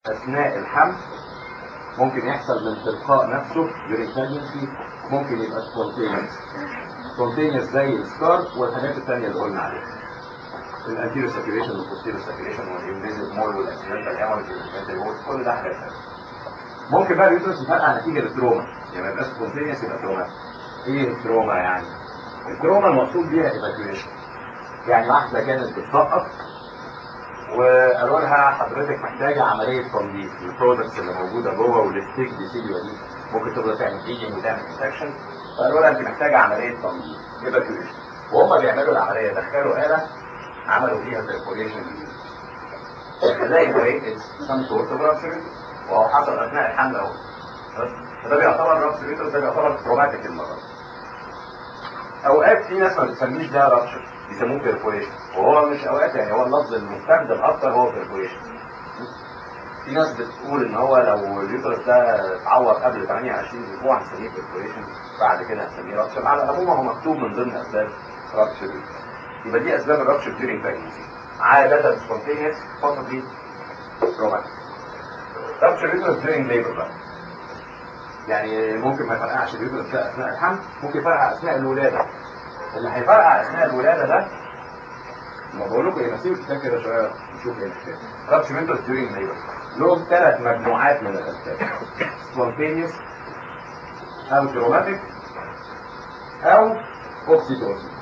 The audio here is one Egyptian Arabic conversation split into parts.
اثناء الحمل ممكن يحصل من تلقاء نفسه during pregnancy ممكن يبقى spontaneous spontaneous زي السكار والحاجات الثانيه اللي قلنا عليها الانتيريو سيركيوليشن والبوستيريو سيركيوليشن والانفيزيف مول والاكسيدنتال هيموريج والانفيزيف مول كل ده حاجات ثانيه ممكن بقى اليوترس يفرقع نتيجه للتروما يعني ما يبقاش سبونتينيوس يبقى تروما ايه التروما يعني؟ التروما المقصود بيها ايفاكيويشن يعني واحده كانت بتسقط وقالوا لها حضرتك محتاجه عمليه تنظيف البرودكتس اللي موجوده جوه والستيك ديسيليا دي ممكن تفضل تعمل بيجنج وتعمل انفكشن فقالوا لها انت محتاجه عمليه تنظيف ايفاكيويشن وهم بيعملوا العمليه دخلوا اله عملوا فيها بيرفوريشن زي بريك سم سورت اوف رابشر وهو حصل اثناء الحمل اهو فده بيعتبر رابشر ده بيعتبر تروماتيك المرض اوقات في ناس ما بتسميش ده رابشر بيسموه بيرفوريشن وهو مش اوقات يعني هو اللفظ المستخدم اكتر هو بيرفوريشن في ناس بتقول ان هو لو اليوترس ده اتعور قبل 28 اسبوع هنسميه بيرفوريشن بعد كده هنسميه رابشر على العموم هو مكتوب من ضمن اسباب رابشر يبقى دي اسباب الرابشر during pregnancy عادة spontaneous possibly traumatic رابشر يوترس during labor بقى يعني ممكن ما يفرقعش اليوترس ده اثناء الحمل ممكن يفرقع اثناء الولاده اللي هيفرقع اثناء الولاده ده ما بقول لكم ايه نسيب الكتاب كده شويه نشوف ايه الحكايه رابش منتال ديورينج ليبر لهم ثلاث مجموعات من الاسباب سبونتينيوس او تروماتيك او اوكسيتوسين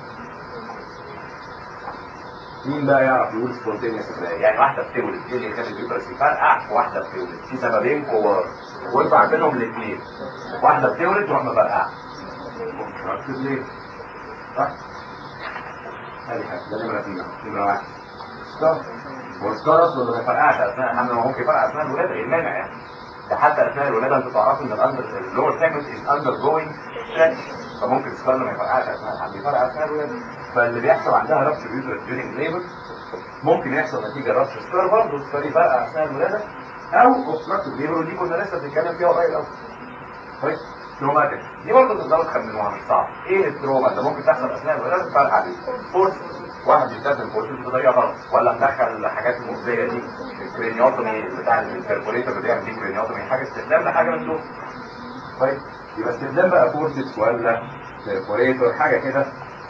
مين بقى يعرف يقول سبونتينيوس ازاي؟ يعني واحده بتولد ايه اللي يخلي اليوترس يفرقع واحده بتولد في سببين كبار وانتوا عارفينهم الاثنين واحده بتولد تروح مفرقعه ليه؟ صح؟ هذه حاجة ده نمرة اثنين نمرة واحد ستار والستار اصلا ما يفرقعش اثناء الحمل هو ممكن يفرقع اثناء الولاده ايه المانع يعني؟ ده حتى اثناء الولاده انتوا تعرفوا ان الاندر اللور سيجمنت از اندر جوينج فممكن الستار ما يفرقعش اثناء الحمل يفرقع اثناء الولاده فاللي بيحصل عندها رابشر يوترس ديورنج ليبر ممكن يحصل نتيجه رابشر ستار برضه الستار يفرقع اثناء الولاده او اوبستراكتيف ليبر ودي كنا لسه بنتكلم فيها قريب قوي كويس تروماتيك دي برضه تقدروا تخمنوها مش صعب ايه التروما اللي ممكن تحصل اثناء الولاده تفرقع دي فورس واحد بيستخدم فورس بطريقه غلط ولا مدخل الحاجات المؤذيه دي الكرينيوتومي بتاع البرفوريتور اللي بيعمل فيه كرينيوتومي حاجه استخدام لحاجه من دول طيب يبقى استخدام بقى فورسز ولا برفوريتور حاجه كده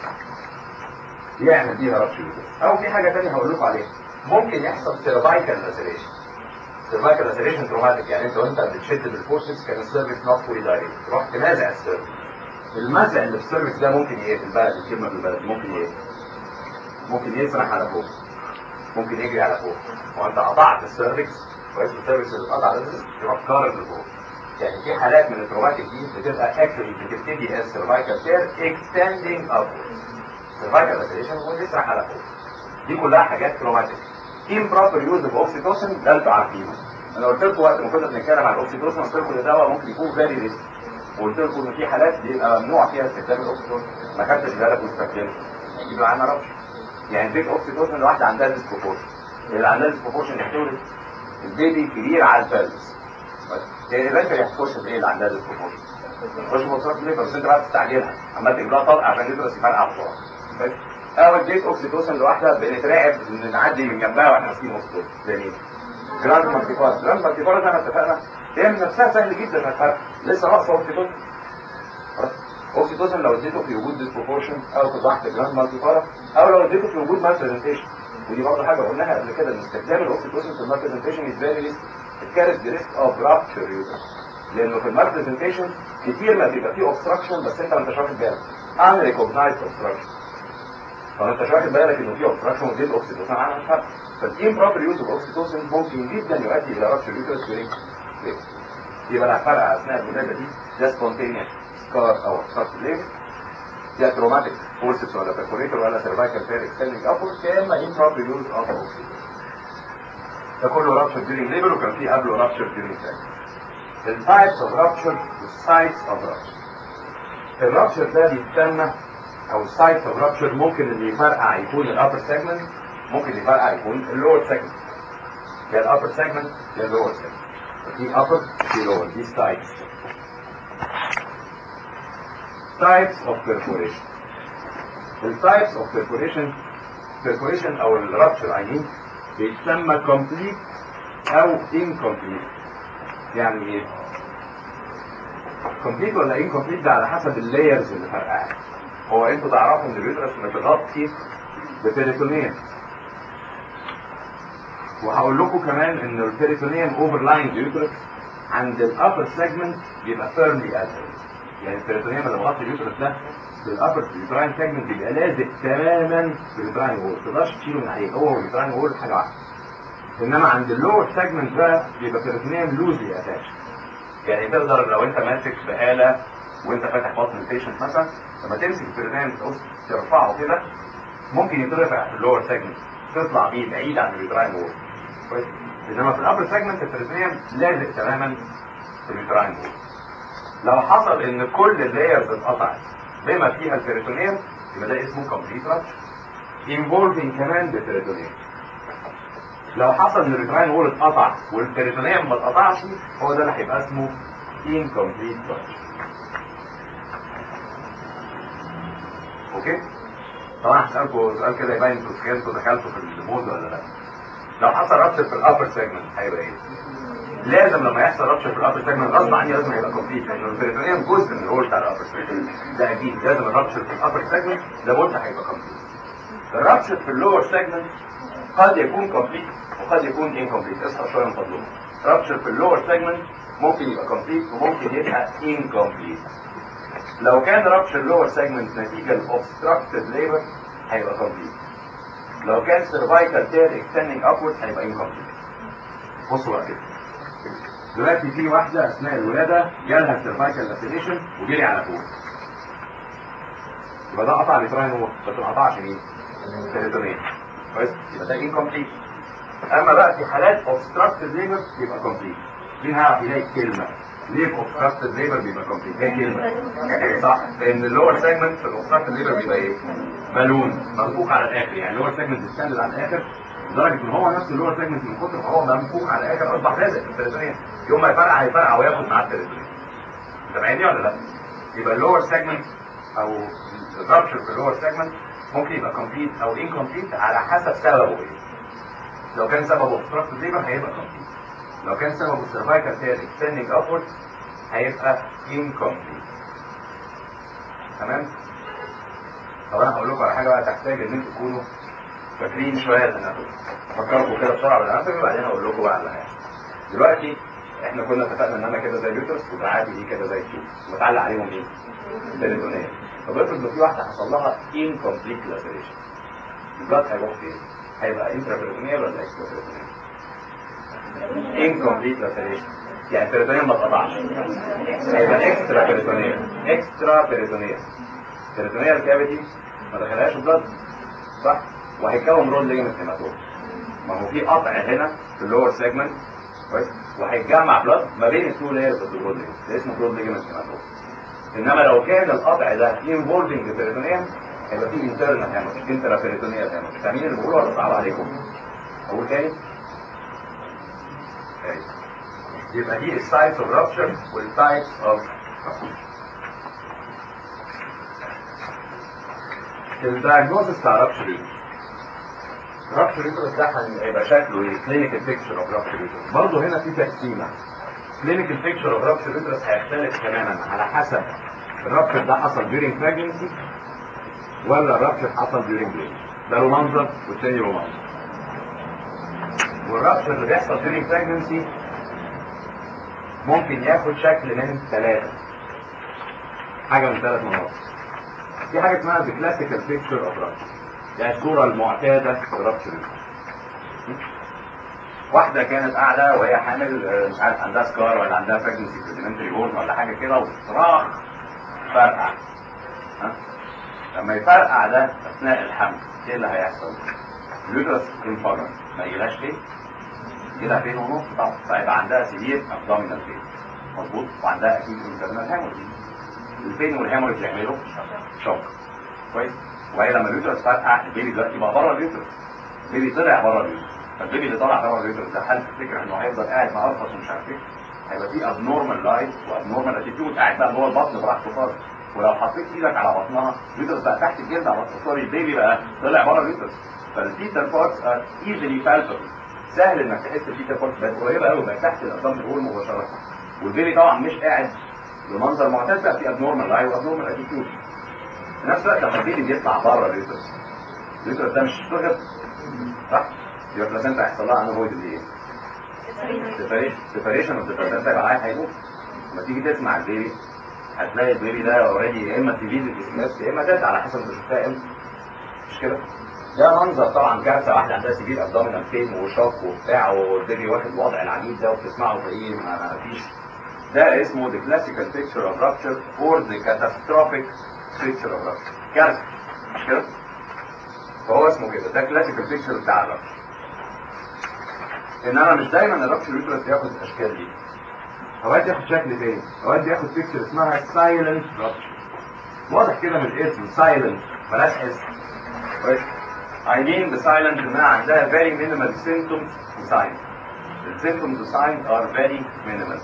يعمل بيها رابشر او في حاجه ثانيه هقول لكم عليها ممكن يحصل سيرفايكال لاسيريشن سيرفايكال لاسيريشن تروماتيك يعني انت وانت بتشد بالفورسز كان السيرفكس نوت فولي دايركت رحت مازع السيرفكس المزع اللي في السيرفكس ده ممكن ايه في البلد الكلمه في البلد ممكن ايه ممكن يسرح على فوق ممكن يجري على فوق وانت قطعت السيرفكس كويس السيرفكس اللي اتقطع ده يروح كارر لفوق يعني في حالات من التروماتيك دي بتبقى اكشلي بتبتدي از سيرفايكال تير اكستندنج ابورد سيرفايكال لاسيريشن ويسرح على فوق دي كلها حاجات تروماتيك امبروبر يوز اوف اوكسيتوسن ده انتوا عارفينه انا قلت لكم وقت ما كنا بنتكلم عن الاوكسيتوسن قلت لكم ده دواء ممكن يكون فيري ريسك وقلت لكم ان في حالات بيبقى ممنوع فيها استخدام الاوكسيتوسن ما خدتش بالك واستخدمته يجيب معانا ربش يعني اديت اوكسيتوسن لواحده عندها ديسبروبورشن اللي عندها ديسبروبورشن يحتوي البيبي كبير على البلس هي ايفنتشلي هتخش في ايه اللي عندها ديسبروبورشن تخش في مصاب ليفر بس انت بقى تستعجلها عمال تجيب لها طلق عشان يدرس يفرقع بسرعه او اديت اوكسيتوسن لواحده بنتراقب ان نعدي من جنبها واحنا ماسكين اوكسيتوسن زي مين؟ جراند مالتيفار جراند مالتيفار زي ما اتفقنا هي من نفسها سهل جدا هتفرق لسه ناقصه اوكسيتوسن اوكسيتوسن لو اديته في وجود ديسبروبورشن او في ضغط جراند مالتيفارا او لو اديته في وجود مال برزنتيشن ودي برضه حاجه قلناها قبل كده ان استخدام الاوكسيتوسن في المال برزنتيشن از فيري ريسك الكارث ريسك اوف رابتشر لانه في المال برزنتيشن كتير ما بيبقى فيه اوبستراكشن بس انت ما انتش واخد بالك ان ريكوجنايزد اوبستراكشن فما انتش واخد بالك انه في اوبستراكشن واديت اوكسيتوسن عنها مش فارقه فالامبروبر يوز اوف اوكسيتوسن ممكن جدا يؤدي الى رابتشر يوترس ديورينج يبقى الفرقه اثناء الولاده دي ده سبونتينيوس سكار او سكار ليف يا تروماتيك فورسز ولا برفوريتور ولا سيرفايكال فير اكستندنج ابورد يا اما امبروبر يوز اوف اوكسيتوسن ده كله رابتشر ديورينج ليبر وكان في قبله رابتشر ديورينج التايبس اوف رابتشر والسايتس اوف رابتشر الرابتشر ده بيتسمى او السايتس اوف رابتشر ممكن اللي يفرقع يكون الابر سيجمنت ممكن يفرقع يكون اللور سيجمنت يا الابر سيجمنت يا اللور سيجمنت في upper في lower دي types types of perforation ال types of perforation perforation او ال rupture I mean بيتسمى complete او incomplete يعني ايه كومبليت ولا incomplete ده على حسب اللايرز اللي فرقعت هو انتوا تعرفوا ان اليوترس متغطي ببيريتونيوم وهقول لكم كمان ان البيريتونيوم اوفر لاين اليوترس عند الابر سيجمنت بيبقى فيرملي ادهرنت يعني البيريتونيوم اللي مغطي اليوترس ده في الابر اليوتراين سيجمنت بيبقى لازق تماما في اليوتراين وول ما تقدرش تشيله من عليه هو واليوتراين وول حاجه واحده انما عند اللور سيجمنت بقى بيبقى بيريتونيوم لوزلي اتاتش يعني تقدر لو انت ماسك بآلة وانت فاتح بطن البيشنت مثلا لما تمسك البيريتونيوم تقص ترفعه كده ممكن يترفع في اللور سيجمنت تطلع بيه بعيد عن اليوتراين وول كويس انما في الابر سيجمنت البيريتونيوم لازق تماما في اليوتراين وول لو حصل ان كل اللايرز اتقطعت بما فيها البيريتونيوم يبقى ده اسمه كومبليت رابشر انفولفنج كمان بالبيريتونيوم لو حصل ان الريتراين وول اتقطع والبيريتونيوم ما اتقطعش هو ده اللي هيبقى اسمه incomplete rupture اوكي طبعا هسألكم سؤال كده يبين انتوا فهمتوا دخلتوا في المود ولا لا لو حصل رابشر في الابر سيجمنت هيبقى ايه؟ لازم لما يحصل رابشر في الابر سيجمنت غصب عني لازم يبقى كومبليت لان البيريتونيوم جزء من الرول بتاع الابر سيجمنت ده اكيد لازم الرابشر في الابر سيجمنت لابد هيبقى كومبليت الرابشر في اللور سيجمنت قد يكون كومبليت وقد يكون انكومبليت اصحى شويه من فضلكم رابشر في اللور سيجمنت ممكن يبقى كومبليت وممكن يبقى انكومبليت لو كان رابشر لور سيجمنت نتيجه لاوبستراكتد ليبر هيبقى كومبليت لو كان سيرفايكال تير اكستندنج ابورد هيبقى انكومبليت بصوا بقى كده دلوقتي في واحده اثناء الولاده جالها سيرفايكال لاسيليشن وجري على فوق يبقى ده قطع اليوتراين وول بس ما قطعش مين؟ البيريتونيوم كويس يبقى ده انكومبليت اما بقى في حالات اوبستراكتد ليبر يبقى كومبليت مين هيعرف يلاقي كلمه ليه في اوبستراكتد ليبر بيبقى كومبليت هي كلمه صح لان اللور سيجمنت في الاوبستراكتد ليبر بيبقى ايه بالون منفوخ على الاخر يعني اللور سيجمنت بيستند على الاخر لدرجه ان هو نفس اللور سيجمنت من كتر ما هو منفوخ على الاخر اصبح لازق في البريتونيوم يوم ما يفرقع هيفرقع وياخد معاه البريتونيوم سامعيني ولا لا؟ يبقى اللور سيجمنت او الرابشر في اللور سيجمنت ممكن يبقى كومبليت او انكومبليت على حسب سببه ايه لو كان سببه اوبستراكتد ليبر هيبقى كومبليت لو كان سببه سيرفايكال تير اكستندنج ابورد هيبقى انكومبليت تمام طب انا هقول لكم على حاجه بقى تحتاج ان انتوا تكونوا فاكرين شويه الاناتومي افكركم كده بسرعه بالاناتومي وبعدين اقول لكم بقى على حاجه دلوقتي احنا كنا اتفقنا ان انا كده زي اليوترس ودراعاتي دي كده زي التيوب ومتعلق عليهم ايه؟ البريتونيه طب افرض لو في واحده حصل لها incomplete laceration البلاد هيروح فين؟ هيبقى intraperitoneal ولا extraperitoneal؟ incomplete laceration يعني البريتونيال ما اتقطعش هيبقى extra peritoneal extra peritoneal peritoneal cavity ما دخلهاش البلاد صح؟ وهيكون رول ليجمنت هيماتوم ما هو في قطع هنا في اللور سيجمنت كويس وهيتجمع بلاد ما بين التو لايرز اوف الرول ليجمنت ده اسمه رول ليجمنت هيماتوم انما لو كان القطع ده انفولفنج البريتونيوم هيبقى فيه انترنال هيموج انترا بيريتونيال هيموج فاهمين اللي بقوله ولا صعب عليكم؟ اقول تاني؟ أيوة. يبقى دي السايتس اوف رابشر والتايبس اوف الدايجنوستس بتاع رابشر رابشر يوترس ده هيبقى شكله ايه؟ كلينيكال بيكتشر اوف رابشر يوترس برضه هنا في تقسيمه كلينيكال بيكتشر اوف رابشر يوترس هيختلف تماما على حسب الرابشر ده حصل during pregnancy ولا الرابشر حصل during labor ده له منظر والتاني له منظر والرابشر اللي بيحصل during pregnancy ممكن ياخد شكل من ثلاثة حاجة من ثلاث مناطق في حاجة اسمها the classical picture of rupture يعني الصورة المعتادة في الرابشر واحدة كانت قاعدة وهي حامل آه، مش عارف عندها سكار ولا عندها pregnancy supplementary horn ولا حاجة كده وصراخ فرقع ها؟ لما يفرقع ده أثناء الحمل إيه اللي هيحصل؟ اليوترس انفجر ما يجيلهاش فين؟ يجيلها فين ونص طبعا فيبقى عندها سيفير ابدومينال فين مظبوط وعندها أكيد انترنال هيموريج الفين والهيموريج يعملوا شوك كويس وهي لما اليوترس فرقع البيبي دلوقتي بقى بره اليوترس البيبي طلع بره اليوترس فالبيبي اللي طالع بره اليوترس ده هل تفتكر انه هيفضل قاعد مقرفص ومش عارف ايه هيبقى فيه ابنورمال لايف وابنورمال اتيتيود قاعد بقى جوه البطن براحته خالص ولو حطيت ايدك على بطنها اليوترس بقى تحت الجلد على بطن سوري البيبي بقى طلع بره اليوترس فالفيتال بارتس ار ايزلي بالبابل سهل انك تحس فيه كده بقت قريبه قوي بقت تحت الابدومين الاول مباشره والبيبي طبعا مش قاعد بمنظر معتاد بقى في ابنورمال اي وابنورمال اتيتيود في نفس الوقت لما البيبي بيطلع بره اليوترس اليوترس ده مش صغر صح؟ يبقى البلاسنتا هيحصل لها انفويد اللي ايه؟ سيبريشن اوف ذا بلاسنتا يبقى العيل هيموت لما تيجي تسمع البيبي هتلاقي البيبي ده اوريدي يا اما سيفير الاسماس يا اما ديد على حسب انت شفتها امتى مش كده؟ ده منظر طبعا كارثه واحده عندها سيفير ابدومينال بين وشوك وبتاع والبيبي واخد الوضع العجيب ده وبتسمعه تلاقيه ما فيش ده اسمه the classical picture of rupture or the catastrophic picture of rupture كارثه مش كده؟ فهو اسمه كده ده classical picture بتاع الرupture انما مش دايما الرابشر يوترس ياخد الاشكال دي اوقات ياخد شكل تاني اوقات ياخد بيكتشر اسمها سايلنت رابشر واضح كده من الاسم سايلنت ملاش اسم كويس I mean the silent انها عندها very minimal symptoms and signs the symptoms and signs are very minimal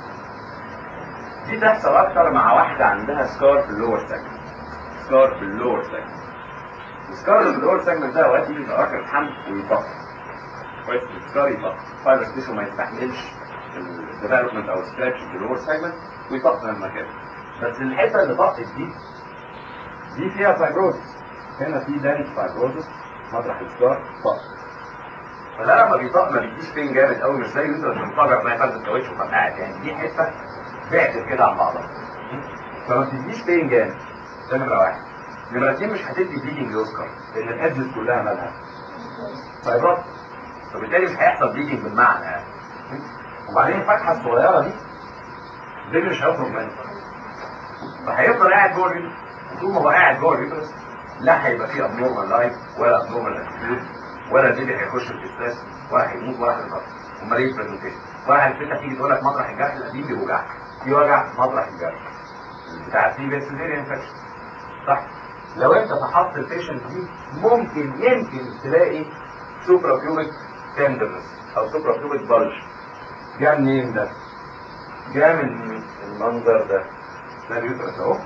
دي تحصل اكتر مع واحدة عندها سكار في اللور سيجمنت سكار في اللور سيجمنت السكار في اللور سيجمنت ده اوقات يجي في اخر الحمل ويطفي كويس السكار يطفي فايبر تيشو ما يستحملش الديفلوبمنت او ستريتش في اللور سيجمنت ويطفي من المكان بس الحته اللي طفت دي دي فيها فايبروزس هنا في دانس فايبروزس مطرح السكار طفت فده لما بيطق ما بيديش بين جامد قوي مش زي انت لما تنفجر تلاقي فرد الكاوتش وفرقعت يعني دي حته بعتت كده عن بعضها فما بتديش بين جامد ده نمره واحد نمره اتنين مش هتدي بليدنج يذكر لان الادجز كلها مالها فايبرات فبالتالي مش هيحصل بليدنج بالمعنى يعني وبعدين الفتحه الصغيره دي دي مش هيخرج منها فهيفضل قاعد جوه الريترس طول ما هو قاعد جوه الريترس لا هيبقى فيه ابنورمال لايف ولا ابنورمال اتيتيود ولا البيبي هيخش في الاسترس ولا هيموت ولا هيضرب امال ايه البرزنتيشن ولا الفكره تيجي تقول لك مطرح الجرح القديم بيوجعك في وجع مطرح الجرح بتاع السي بي سيزيريان انفكشن صح لو انت فحصت البيشنت دي ممكن يمكن تلاقي سوبرا بيوبيك تندرنس او سوبرا بيوبيك بلج جاء منين ده؟ جاء من المنظر ده ده اليوترس اهو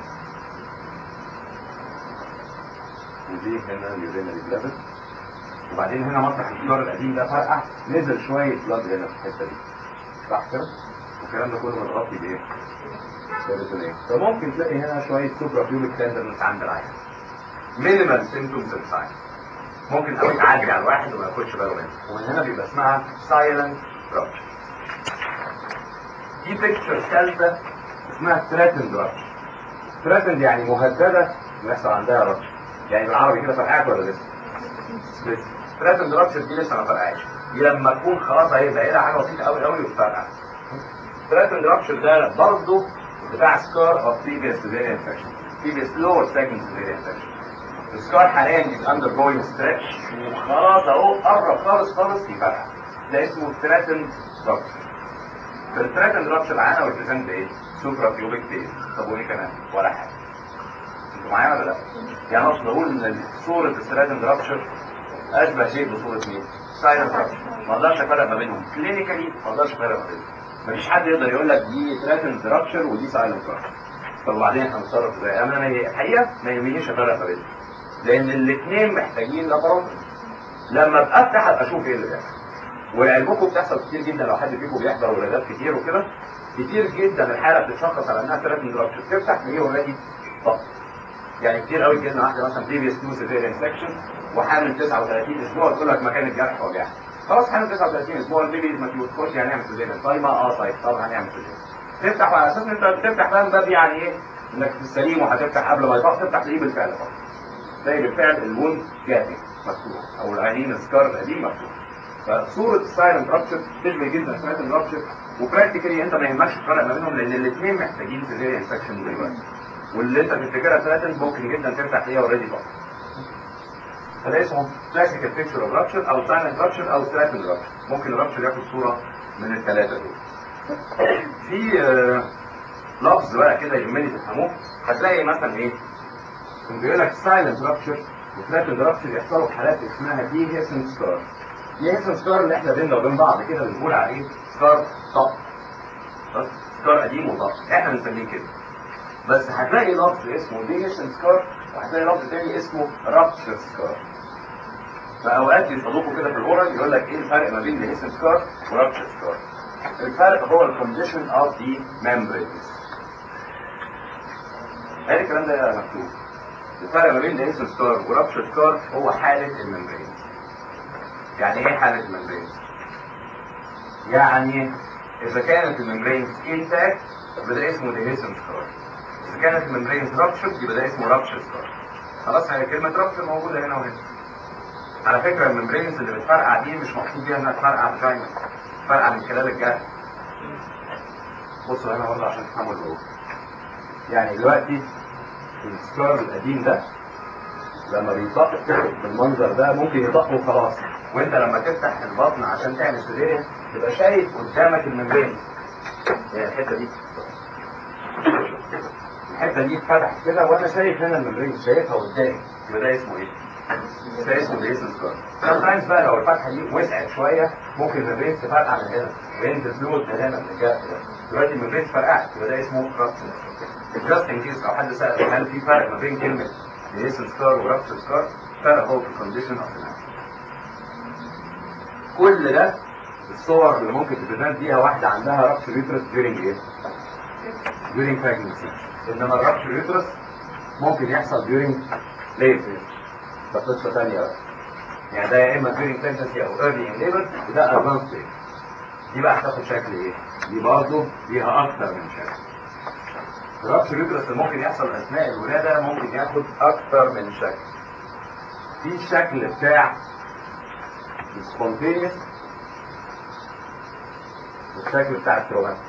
ودي هنا اليورينري بلافل وبعدين هنا مطرح الفلور القديم ده فرقع نزل شويه بلاد هنا في الحته دي صح كده؟ والكلام ده كله متغطي بايه؟ بيريتونيل فممكن تلاقي هنا شويه سوبرا بيوبيك تندرنس عند العيان مينيمال سيمتومز اند ساينز ممكن قوي تعدي على الواحد وما ياخدش باله منها ومن هنا بيبقى اسمها سايلنت رابشر دي بيكتشر ثالثه اسمها ثريتند رابشر ثريتند يعني مهدده يحصل عندها رابشر يعني بالعربي كده فرقعت ولا لسه؟ لسه ثريتند رابشر دي لسه ما فرقعتش دي لما تكون خلاص هيبقى لها حاجه بسيطه قوي قوي وتفرقع ثريتند رابشر ده برضه بتاع سكار اوف previous severe infection previous lower segment severe infection السكار حاليا is undergoing stretch وخلاص اهو قرب خالص خالص يفرقع ده اسمه threatened rupture في الثريتند رابشر معانا والبريزنت ايه؟ سوبرا بيوبيك بين طب وايه كمان؟ ولا حاجه انتوا معايا ولا لا؟ يعني اقصد اقول ان صوره الثريتند رابشر اشبه شيء بصوره مين؟ سايلنت رابشر ما اقدرش افرق ما بينهم كلينيكالي ما اقدرش افرق ما بينهم مفيش حد يقدر يقول لك دي ثريتند رابشر ودي سايلنت رابشر طب وبعدين هنتصرف ازاي؟ انا ما الحقيقه ما يهمنيش افرق ما بينهم لان الاثنين محتاجين لابارات لما ابقى افتح ابقى اشوف ايه اللي بيحصل ولعلمكم بتحصل كتير جدا لو حد فيكم بيحضر ولادات كتير وكده كتير جدا الحاله بتتشخص على انها ثلاث رابشر تفتح تلاقيه اوريدي طق يعني كتير قوي جدا واحده مثلا بريفيس تو سيفير انفكشن وحامل 39 اسبوع تقول لك مكان الجرح وجعها خلاص حامل 39 اسبوع البيبي ما تخش يعني هنعمل سيزيريان طيب اه طيب طب هنعمل سيزيريان تفتح على اساس ان انت بتفتح بقى باب يعني ايه انك في السليم وهتفتح قبل ما يطق تفتح تلاقيه بالفعل طبعا تلاقي بالفعل الوند جاتي مفتوح او العينين السكار القديم مفتوح فصورة السايلنت رابشر تشبه جدا السايلنت رابشر وبراكتيكالي انت ما يهمكش الفرق ما بينهم لان الاثنين محتاجين سيفير انفكشن دلوقتي واللي انت تفتكرها ثلاثة ممكن جدا تفتح فيها اوريدي طبعا فده اسمه كلاسيكال بيكتشر اوف رابشر او سايلنت رابشر او ثلاثة رابشر ممكن الرابشر ياخد صورة من الثلاثة دول في آه لفظ بقى كده يهمني تفهموه هتلاقي مثلا ايه بيقول لك سايلنت رابشر وثلاثة رابشر يحصلوا في حالات اسمها دي هيسن ستار دي هيسن ستار اللي احنا بينا وبين بعض كده بنقول عليه ستار طق ستار قديم وطق احنا بنسميه كده بس هتلاقي لفظ اسمه دي هيسن ستار وهتلاقي لفظ تاني اسمه رابشر ستار فاوقات يصادفوا كده في الاورال يقول لك ايه الفرق ما بين الهيسن سكار ورابتشر سكار الفرق هو الكونديشن اوف ذا ميمبرينز هذا الكلام ده مكتوب الفرق ما بين الهيسن سكار ورابتشر سكار هو حاله الممبرينز يعني ايه حاله الممبرينز يعني اذا كانت الممبرينز انتاكت يبقى ده اسمه ديهيسن سكار اذا كانت الممبرينز رابتشر يبقى ده اسمه رابتشر سكار خلاص هي كلمه رابتشر موجوده هنا وهنا على فكره الممبرينز اللي بتفرقع دي مش مقصود بيها انها تفرقع فاجينا فرقع من خلال الجهاز بصوا هنا برضه عشان تفهموا اللي هو يعني دلوقتي السكار القديم ده لما بيطق بالمنظر ده ممكن يطق وخلاص وانت لما تفتح البطن عشان تعمل سيزيريان تبقى شايف قدامك الممبرين يعني الحته دي الحته دي اتفتحت كده وانا شايف هنا الممبرين شايفها قدامي يبقى ده اسمه ايه؟ ده اسمه ديسن سكار سامتايمز بقى لو الفتحه دي وسعت شويه ممكن الممبرين تفرقع من هنا وينزل فلويد من هنا من الجهاز ده دلوقتي الممبرين فرقعت يبقى ده اسمه رابتشر جاست ان كيس لو حد سال هل في فرق ما بين كلمه ديسن سكار ورابتشر سكار فرق هو في الكونديشن اوف كل ده الصور اللي ممكن تبريزنت بيها واحده عندها رابتشر يوترس ديورنج ايه؟ ديورنج pregnancy انما الرابتشر يوترس ممكن يحصل ديورنج ليبر ده قصه ثانيه بقى يعني ده يا اما ديورنج pregnancy او early in labor وده advanced labor دي بقى هتاخد شكل ايه؟ دي برضه ليها اكتر من شكل الرابتشر يوترس اللي ممكن يحصل اثناء الولاده ممكن ياخد اكتر من شكل في الشكل بتاع السبونتينيوس والشكل بتاع التروماتيك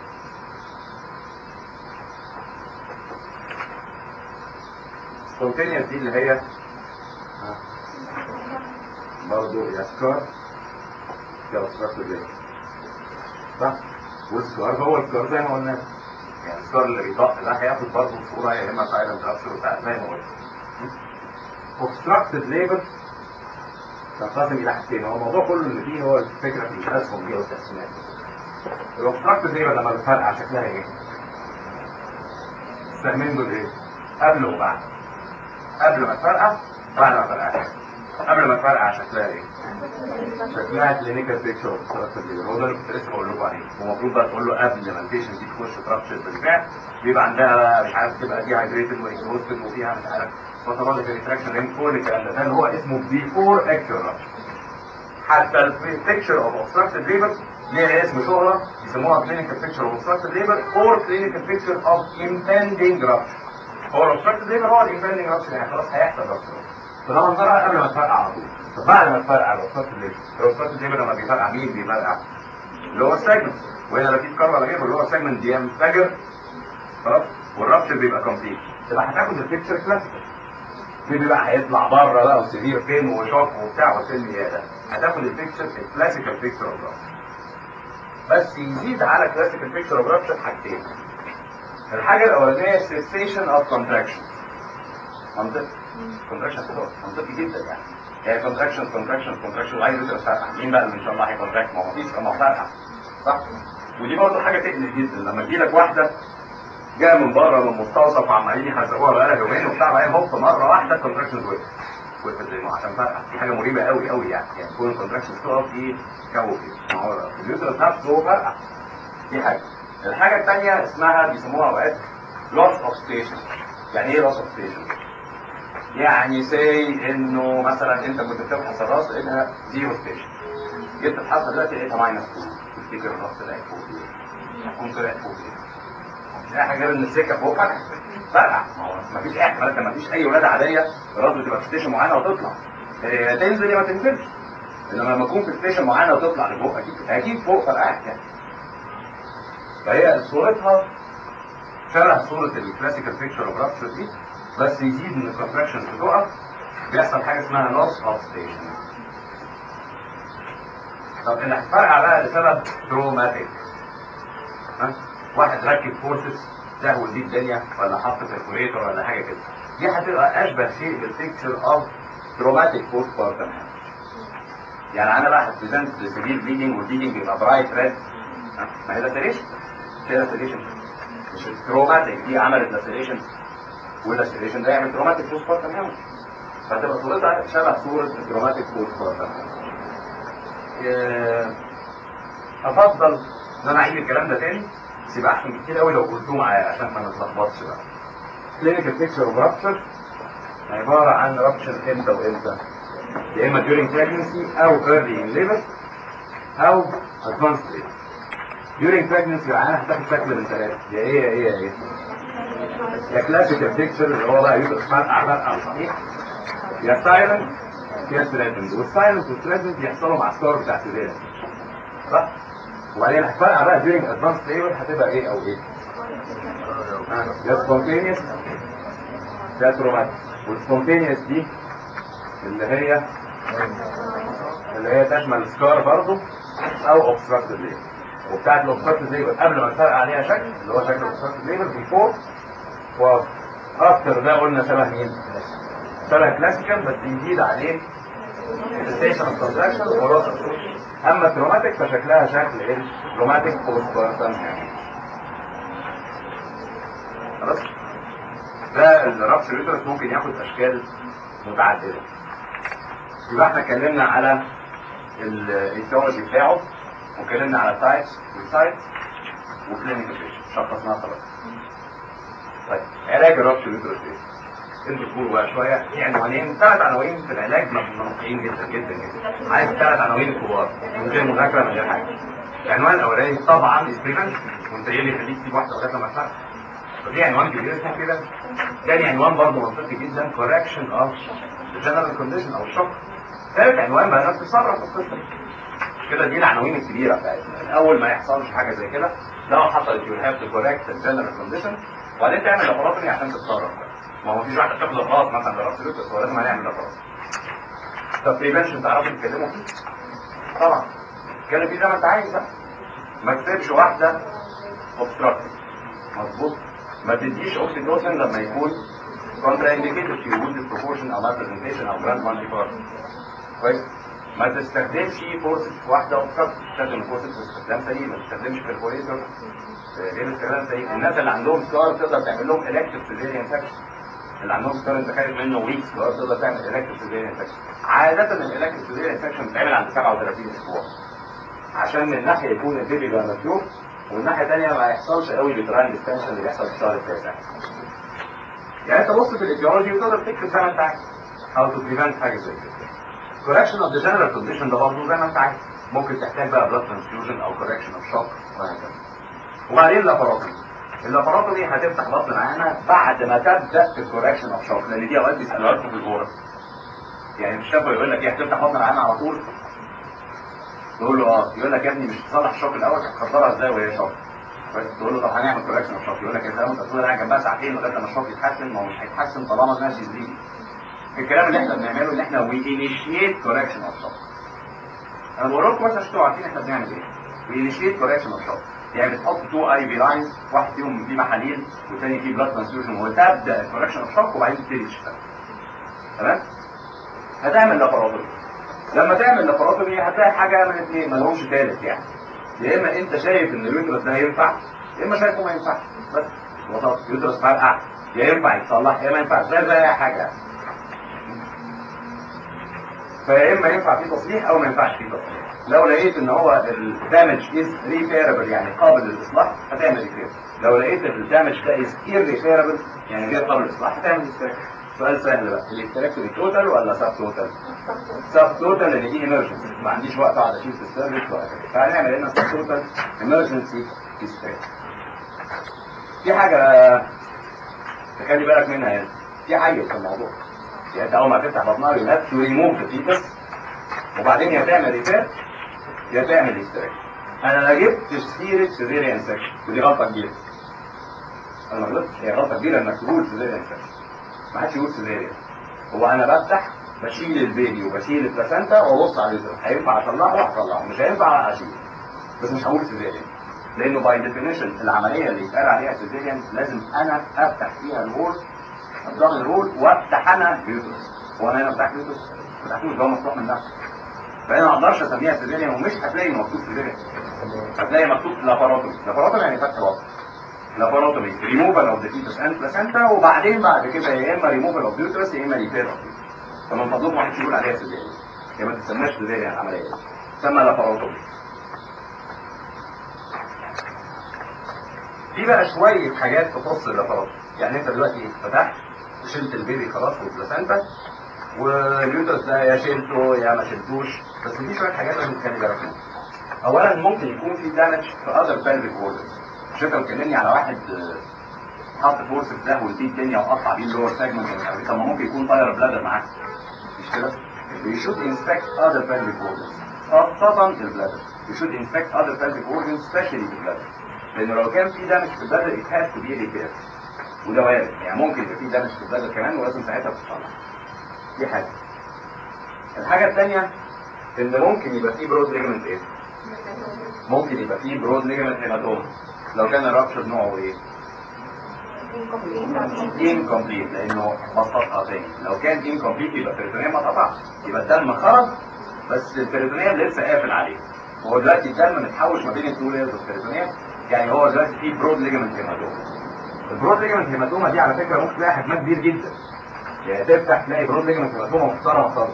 السبونتينيوس دي اللي هي برضه يا سكار يا سكار زي صح والسكار هو السكار زي ما قلنا يعني السكار اللي بيطق ده هياخد برضه صوره يا اما سايلنت رابشر بتاع زي ما قلنا obstructed labor تنقسم الى حاجتين هو الموضوع كله اللي فيه هو الفكره في الاسهم دي والتقسيمات الاوبستراكتيف ليبر لما بتفرقع شكلها ايه؟ السهمين دول ايه؟ قبل وبعد قبل ما تفرقع بعد ما تفرقع قبل ما تفرقع شكلها ايه؟ شكلها كلينيكال بيكتشر اوبستراكتيف ليبر هو ده اللي كنت لسه بقول لكم عليه ومفروض بقى تقول له قبل ما البيشنت دي تخش ترابشر بالفعل بيبقى عندها مش عارف تبقى دي هايدريتد واكسبوستد وفيها مش عارف فترات الريتراكشن رينج كل الكلام ده ده اللي هو اسمه بيفور اكتشر رابشر حتى البيكتشر اوف اوبستراكتيف ليبر ليها اسم شهرة يسموها كلينيكال بيكتشر اوف اوبستراكتيف ليبر اور كلينيكال بيكتشر اوف امبندنج رابشر هو الاوبستراكتيف ليبر هو الامبندنج رابشر يعني خلاص هيحصل رابشر فده منظرها قبل ما تفرقع على طول طب بعد ما تفرقع الاوبستراكتيف ليبر الاوبستراكتيف ليبر لما بيفرقع مين بيفرقع؟ اللي هو السيجمنت وهنا لا في كار ولا غيره اللي هو السيجمنت بينفجر خلاص والرابشر بيبقى كومبليت تبقى هتاخد البيكتشر كلاسيكال في بقى هيطلع بره بقى وسيفير فين وشوك وبتاع وسن ده هتاخد البيكتشر الكلاسيكال بيكتشر اوف رابشر بس يزيد على كلاسيكال بيكتشر اوف رابشر حاجتين الحاجه الاولانيه cessation اوف كونتراكشن منطقي كونتراكشن خلاص منطقي جدا يعني يعني كونتراكشن كونتراكشن كونتراكشن وعايز يدرس فرقع مين بقى اللي ان شاء الله هيكونتراكت ما هو مفيش ما هو فرقع صح ودي برضه حاجه تقلق جدا لما تجي لك واحده جايه من بره من مستوصف وعمالين يحزقوها بقالها يومين وبتاع بعدين هوب مره واحده الكونتراكشن وقفت وقفت زي ما عشان فرقع دي حاجه مريبه قوي قوي يعني يعني كل الكونتراكشن تقف دي جو كده ما هو اليوترس نفسه هو فرقع دي حاجه الحاجه الثانيه اسمها بيسموها اوقات لوس اوف ستيشن يعني ايه لوس اوف ستيشن؟ يعني سي انه مثلا انت كنت بتبحث الراس لقيتها زيرو ستيشن جيت تبحث دلوقتي لقيتها ماينس 2 تفتكر الراس طلعت فوق ايه؟ هتكون طلعت فوق ايه؟ مش اي حاجه غير ان السكه فوق فتحت فرقع ما فيش اي احتمالات ما فيش اي ولاده عاديه الراس بتبقى في ستيشن معينه وتطلع إيه تنزل يا ما تنزلش انما لما تكون في ستيشن معينه وتطلع لفوق اكيد اكيد فوق فرقعت يعني فهي صورتها شبه صوره الكلاسيكال بيكتشر اوف رابتشر دي بس يزيد ان الكونتراكشن بتقف بيحصل حاجه اسمها لوس اوف ستيشن طب اللي هتفرقع بقى لسبب تروماتيك ها واحد ركب فورسز سهول دي الدنيا ولا حط برفوريتور ولا حاجه كده دي هتبقى اشبه شيء بالبيكتشر اوف تروماتيك بوست بارتم يعني انا بقى هتبريزنت سيفير بليدنج والبليدنج بيبقى برايت ريد ما هي لاسيريشن هي لاسيريشن مش التروماتيك دي عملت لاسيريشن واللاسيريشن ده يعمل تروماتيك بوست بارتم فتبقى صورتها شبه صورة الدراماتيك بوست افضل ان انا اعيد الكلام ده تاني بس يبقى احسن كتير قوي لو قلتوه معايا عشان ما نتلخبطش بقى كلينيكال بيكتشر اوف رابتشر عبارة عن رابتشر امتى وامتى يا اما during pregnancy او early in labor او advanced labor during pregnancy العيانة هتاخد شكل من ثلاثة يا ايه يا ايه يا ايه يا كلاسيكال بيكتشر اللي هو بقى يبقى فرقع فرقع صحيح يا سايلنت يا ثريتند والسايلنت والثريتند يحصلوا مع الستار بتاع السيزيريان صح؟ وبعدين هتفرقع بقى during advanced labor هتبقى ايه او ايه؟ يا سبونتينيوس يا تروماتيك والسبونتينيوس دي اللي هي اللي هي تشمل سكار برضه او اوبستراكتيف ليبر وبتاعت الاوبستراكتيف ليبر قبل ما تفرق عليها شكل اللي هو شكل الاوبستراكتيف ليبر بيفور وافتر ده قلنا شبه مين؟ شبه كلاسيكال بس يزيد عليه الستيشن اوف كونتراكشن وراس اما التروماتيك فشكلها شكل ايه؟ تروماتيك بوست خلاص؟ ده الرابشر يوترس ممكن ياخد اشكال متعدده يبقى احنا اتكلمنا على الايتيولوجي بتاعه واتكلمنا على التايبس والسايتس وكلينيكال بيشن شخصناها خلاص طيب علاج الرابشر يوترس ايه؟ انتوا تقولوا بقى شويه في عنوانين ثلاث عناوين في العلاج منطقيين جدا جدا جدا عايز ثلاث عناوين الكبار من غير مذاكره من غير حاجه العنوان الاولاني طبعا اسبريمنت وانت ايه اللي يخليك تسيب واحده لغايه لما تفرق فدي عنوان كبير اسمه كده تاني عنوان برضه منطقي جدا correction of the general condition او الشق ثالث عنوان بقى انك تتصرف في القصه دي كده دي العناوين الكبيره بتاعتنا اول ما يحصلش حاجه زي كده لو حصلت you have to correct the general condition وبعدين تعمل لابوراتوري عشان تتصرف ما هو مفيش واحده بتاخد اغراض مثلا لراس لوكس ولازم هنعمل لابوراتوري طب بريفنشن تعرفوا تتكلموا فيه؟ طبعا اتكلم فيه زي ما انت عايز بقى ما تسيبش واحده اوبستراكتيف مظبوط ما تديش اوكسيتوسن لما يكون كونترا انديكيتد في وجود البروبورشن او مالبرزنتيشن او جراند مالتي كويس ما تستخدمش فورس في واحده اوبستراكتيف تستخدم الفورس في استخدام سليم ما تستخدمش كالكوليتر غير استخدام سليم الناس اللي عندهم سكار تقدر تعمل لهم الكتيف سيزيريان سكشن اللي عندهم سكار انت خايف منه ويك سكار تقدر تعمل الكتيف سيزيريان سكشن عاده الالكتيف سيزيريان سكشن بتتعمل عند 37 اسبوع عشان من ناحيه يكون البيبي بقى مفتوح ومن ناحيه ثانيه ما يحصلش قوي البتراين ديستنشن اللي بيحصل في الشهر التاسع يعني انت بص في الايديولوجي وتقدر تكتب زي ما انت عايز او تو بريفنت حاجه زي كده correction of the general condition ده برضه زي ما انت عايز ممكن تحتاج بقى blood transfusion او correction of shock وهكذا وبعدين اللاباراتومي اللاباراتومي هتفتح بطن معانا بعد ما تبدا في الكوركشن اوف شوك لان دي اوقات بيسالوها لكم في الغرف يعني مش شافه يقول لك ايه هتفتح بطن معانا على طول تقول له اه يقول لك يا ابني مش تصلح الشوك الاول هتخدرها ازاي وهي شوك بس تقول له طب هنعمل كوركشن اوف شوك يقول لك يا سلام انت تقول انا جنبها ساعتين لغايه لما الشوك يتحسن ما هو مش هيتحسن طالما ماشي زي الكلام اللي احنا بنعمله ان احنا وي انيشيت كوركشن اوف شوك انا بقول لكم بس عشان تبقوا عارفين احنا بنعمل ايه وي انيشيت كوركشن اوف شوك يعني بتحط تو اي بي لاينز واحد فيهم فيه محاليل والثاني فيه بلاد ترانسفيوجن وتبدا الكوركشن اوف شوك وبعدين تبتدي تشتغل تمام هتعمل لاباراتوري لما تعمل لاباراتوري هتلاقي حاجه من اثنين ما لهمش ثالث يعني يا اما انت شايف ان اليوترس ده ينفع يا اما شايفه ما ينفعش بس وصلت اليوترس فرقع يا ينفع يتصلح يا ما ينفعش زي زي اي حاجه فيا اما ينفع فيه تصليح او ما ينفعش فيه تصليح لو لقيت ان هو الدامج از ريبيربل يعني قابل للاصلاح هتعمل ريبير لو لقيت الدامج ده از ايرريبيربل يعني غير قابل للاصلاح هتعمل استراكت سؤال سهل بقى الاستراكتوري توتال ولا سب توتال؟ سب توتال لان دي ايمرجنسي ما عنديش وقت اقعد اشيل في السيرفيس وهكذا فهنعمل هنا سب توتال ايمرجنسي استراكت في حاجه تخلي بالك منها يعني في حاجه في الموضوع يعني انت اول ما تفتح بطنها يو هاف تو ريموف ذا فيتس وبعدين يا تعمل ريفير يا تعمل استراك انا لا جبت سيره سيزيريان سكشن ودي غلطه كبيره انا ما غلطتش هي غلطه كبيره انك تقول سيزيريان سكشن ما حدش يقول سيزيريان هو انا بفتح بشيل البيبي وبشيل البلاسنتا وابص على اليوتر هينفع اطلعه هطلعه مش هينفع اشيله بس مش هقول سيزيريان لانه باي ديفينيشن العمليه اللي يتقال عليها سيزيريان لازم انا افتح فيها الهول اضغط الهول وافتح انا اليوترس هو انا هنا فتحت اليوترس ما فتحتوش ده مفتوح من نفسه فانا ما اقدرش اسميها سيزيريان ومش هتلاقي مكتوب سيزيريان هتلاقي مكتوب لاباروتومي لاباروتومي يعني فتح وسط لاباروتومي ريموفال اوف ذا فيتس اند بلاسنتا وبعدين بعد كده يا اما ريموفال اوف يوترس يا اما ريبير اوف فمن فضلكم واحد يقول عليها سيزيريان هي ما تسماش سيزيريان العمليه دي تسمى لاباروتومي في بقى شويه حاجات تخص اللاباروتومي يعني انت دلوقتي فتحت وشلت البيبي خلاص والبلاسنتا واليوترس ده يا شلته يا ما شلتوش بس في شويه حاجات لازم تخلي بالك منها اولا ممكن يكون في دامج في اذر pelvic organs مش انت بتكلمني على واحد آه، حط فورس في ده والبيت الدنيا وقطع بيه اللور سيجمنت ومش عارف ايه طب ما ممكن يكون طاير بلادر معاه مش كده؟ We should inspect other pelvic organs خاصة البلادر We should inspect other pelvic organs especially the bladder لأن لو كان في دامج في البلادر it has to be repaired وده وارد يعني ممكن يبقى في دامج في البلادر كمان ولازم ساعتها تتصلح دي حاجة الحاجة الثانية إن ممكن يبقى في برود ليجمنت إيه؟ ممكن يبقى في برود ليجمنت هيماتوما لو كان الرابشر نوعه إيه؟ incomplete لانه بسطها تاني لو كان incomplete يبقى البريتونيوم ما اتقطعش يبقى الدم خرج بس البريتونيوم لسه قافل عليه هو دلوقتي الدم متحوش ما بين التو لايرز البريتونيوم يعني هو دلوقتي في برود ليجمنت هيماتوما البرود ليجمنت هيماتوما دي على فكره ممكن تلاقي حجمها كبير جدا يعني تفتح تلاقي برود ليجمنت هيماتوما محترمه خالص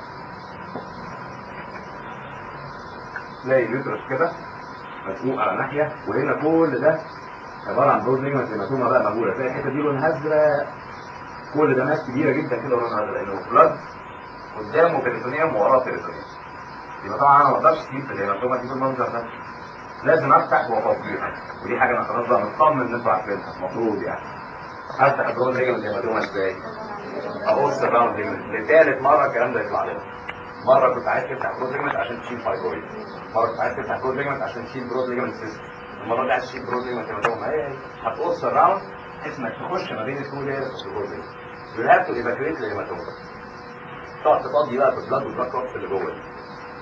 تلاقي اليوترس كده مسموق على ناحيه وهنا كل ده عباره عن برود ليجمنت هيماتوما بقى مقبوله تلاقي الحته دي لونها ازرق كل ده ناس كبيره جدا كده لونها ازرق لانه بلاد قدامه بريتونيوم ووراه بريتونيوم يبقى طبعا انا ما اقدرش اسيب الهيماتوما دي بالمنظر ده لازم افتح وافضيها ودي حاجه انا خلاص بقى مطمن ان انتوا عارفينها المفروض يعني افتح البرود ليجمنت هيماتوما ازاي؟ ابص الراوند ليجمنت لثالث مره الكلام ده يطلع لنا مره كنت عايز تفتح برود ليجمنت عشان تشيل فايبرويد مره كنت عايز تفتح برود ليجمنت عشان تشيل برود ليجمنت سيستم المره دي عايز تشيل برود ليجمنت هيماتوما هي هي هتقص الراوند بحيث انك تخش ما بين التو لايرز اوف البرود ليجمنت يو هاف تو ايفاكويت الهيماتوما تقعد تفضي بقى بالبلاد والبلاك كلوتس اللي جوه دي.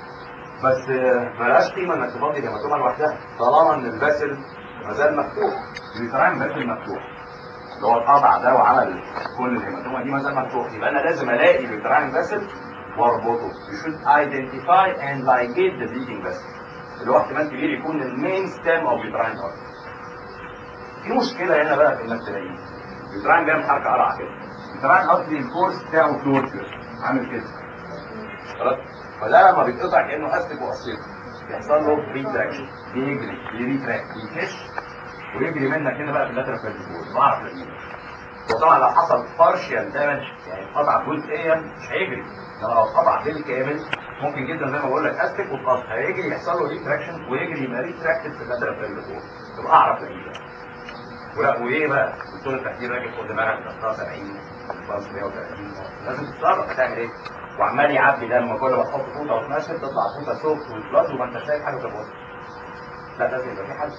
بس آه، ملهاش قيمه انك تفضي الهيماتوما لوحدها طالما ان الباسل ما زال مفتوح الفراعين باسل مفتوح اللي هو القطع ده وعمل كل الهيماتوما دي ما زال مفتوح يبقى انا لازم الاقي الفراعين باسل واربطه you should identify and ligate the bleeding vessel اللي هو احتمال كبير يكون المين ستام او الفراعين ارتري في مشكله هنا بقى في انك تلاقيه الفراعين بيعمل حركه قرعه كده الفراعين ارتري الفورس بتاعه فلور كده عامل كده خلاص فده لما بيتقطع كانه استك وقصير بيحصل له ريتراكشن بيجري بيريتراكت بيكش ويجري منك هنا بقى في اللاترال فالفيبول بعرف الاقيه وطبعا لو حصل بارشال دامج يعني قطع جزئيا مش هيجري انما لو اتقطع بالكامل ممكن جدا زي ما بقول لك استك وتقص هيجري يحصل له ريتراكشن ويجري يبقى ريتراكتد في اللاترال فالفيبول تبقى اعرف الاقيه بقى ولا وايه بقى دكتور التحليل راجل فوق دماغك ضغطها 70 ضغطها 130 لازم تتصرف هتعمل ايه؟ وعمال يعبي دم كل ما تحط فوطه وتنشف تطلع فوطه سوفت والبلاد وما انت شايف حاجه تبص لا لازم يبقى في حل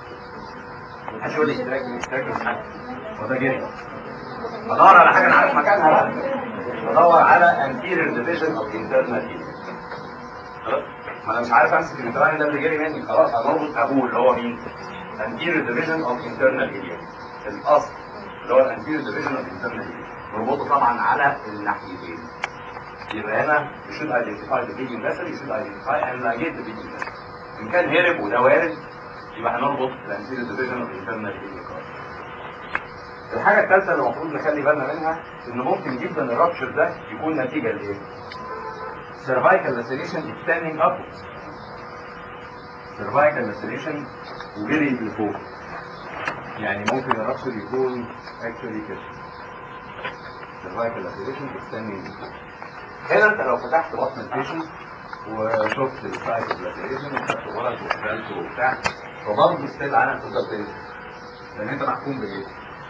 محدش يقول لي اشتراك اشتراك مش حل وده جري بدور على حاجه انا عارف مكانها بقى بدور على anterior division of internal healing خلاص ما انا مش عارف امسك الانتران ده اللي جري مني خلاص هنربط ابوه اللي هو مين؟ anterior division of internal healing الاصل اللي هو الانتيريور ديفيجن اوف internal healing نربطه طبعا على الناحيتين يبقى هنا you should identify the bleeding vessel you should identify and ligate the bleeding vessel ان كان هرب وده وارد يبقى هنربط الانتيريور ديفيجن اوف internal healing الحاجة الثالثة اللي المفروض نخلي بالنا منها ان ممكن جدا الرابشر ده يكون نتيجة لايه؟ cervical laceration extending upwards cervical laceration وجري لفوق يعني ممكن الرابشر يكون actually كده cervical laceration extending لفوق هنا انت لو فتحت بطن البيشنت وشفت السايت اوف لاسيريشن وخدت ورق وقفلته وبتاع فبرضه ستيل انا تفضل تنزل لان انت محكوم بايه؟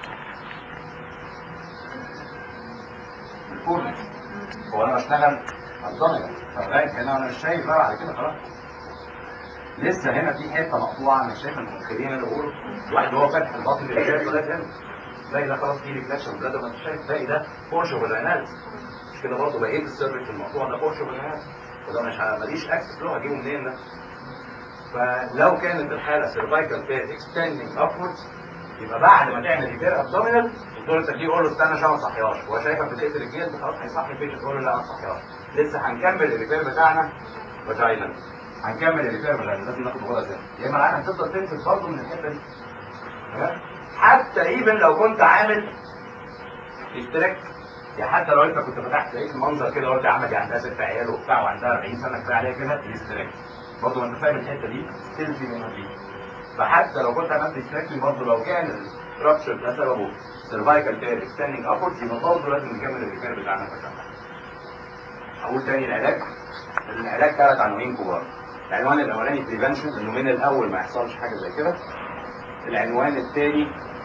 بالكورنس هو انا بشتغل الضمير فلغايه هنا انا مش شايف بقى بعد كده خلاص لسه هنا في حته مقطوعه مش شايف المتخيلين انا بقول واحد هو فاتح البطن اللي شايف لغايه هنا باقي ده خلاص في ريفلكشن بلاد ما انت شايف باقي ده بورش والعناد مش كده برضه بقيت السيرفيس المقطوع ده بورش والعناد وده مش ه- ماليش اكسس له هجيبه منين ده فلو كانت الحاله سيرفايكال فير اكستندنج ابوردز يبقى بعد ما تعمل ريبير ابدومينال دكتور التكليف يقول له استنى عشان ما تصحيهاش هو شايفك بتقفل الجلد خلاص هيصحي البيشنت يقول له لا ما تصحيهاش لسه هنكمل الريبير بتاعنا فاجينا هنكمل الريبير بتاعنا لازم ناخد غرض ثاني يا اما العين هتفضل تنزل برضه من الحته دي تمام؟ حتى ايفن لو كنت عامل اشتراك يعني حتى لو انت كنت فتحت لقيت المنظر كده قلت يا عم دي عندها ست عيال وبتاع وعندها 40 سنه كفايه عليها كده يستريح برضه ما انت فاهم الحته دي ستيل في منها دي فحتى لو كنت عملت اكستراكشن برضه لو كان الستراكشر ده سببه سيرفايكال تير اكستندنج ابورد يبقى برضه لازم نكمل الريبير بتاعنا بتاعنا اقول تاني العلاج العلاج ثلاث عناوين كبار العنوان الاولاني بريفنشن انه من الاول ما يحصلش حاجه زي كده العنوان الثاني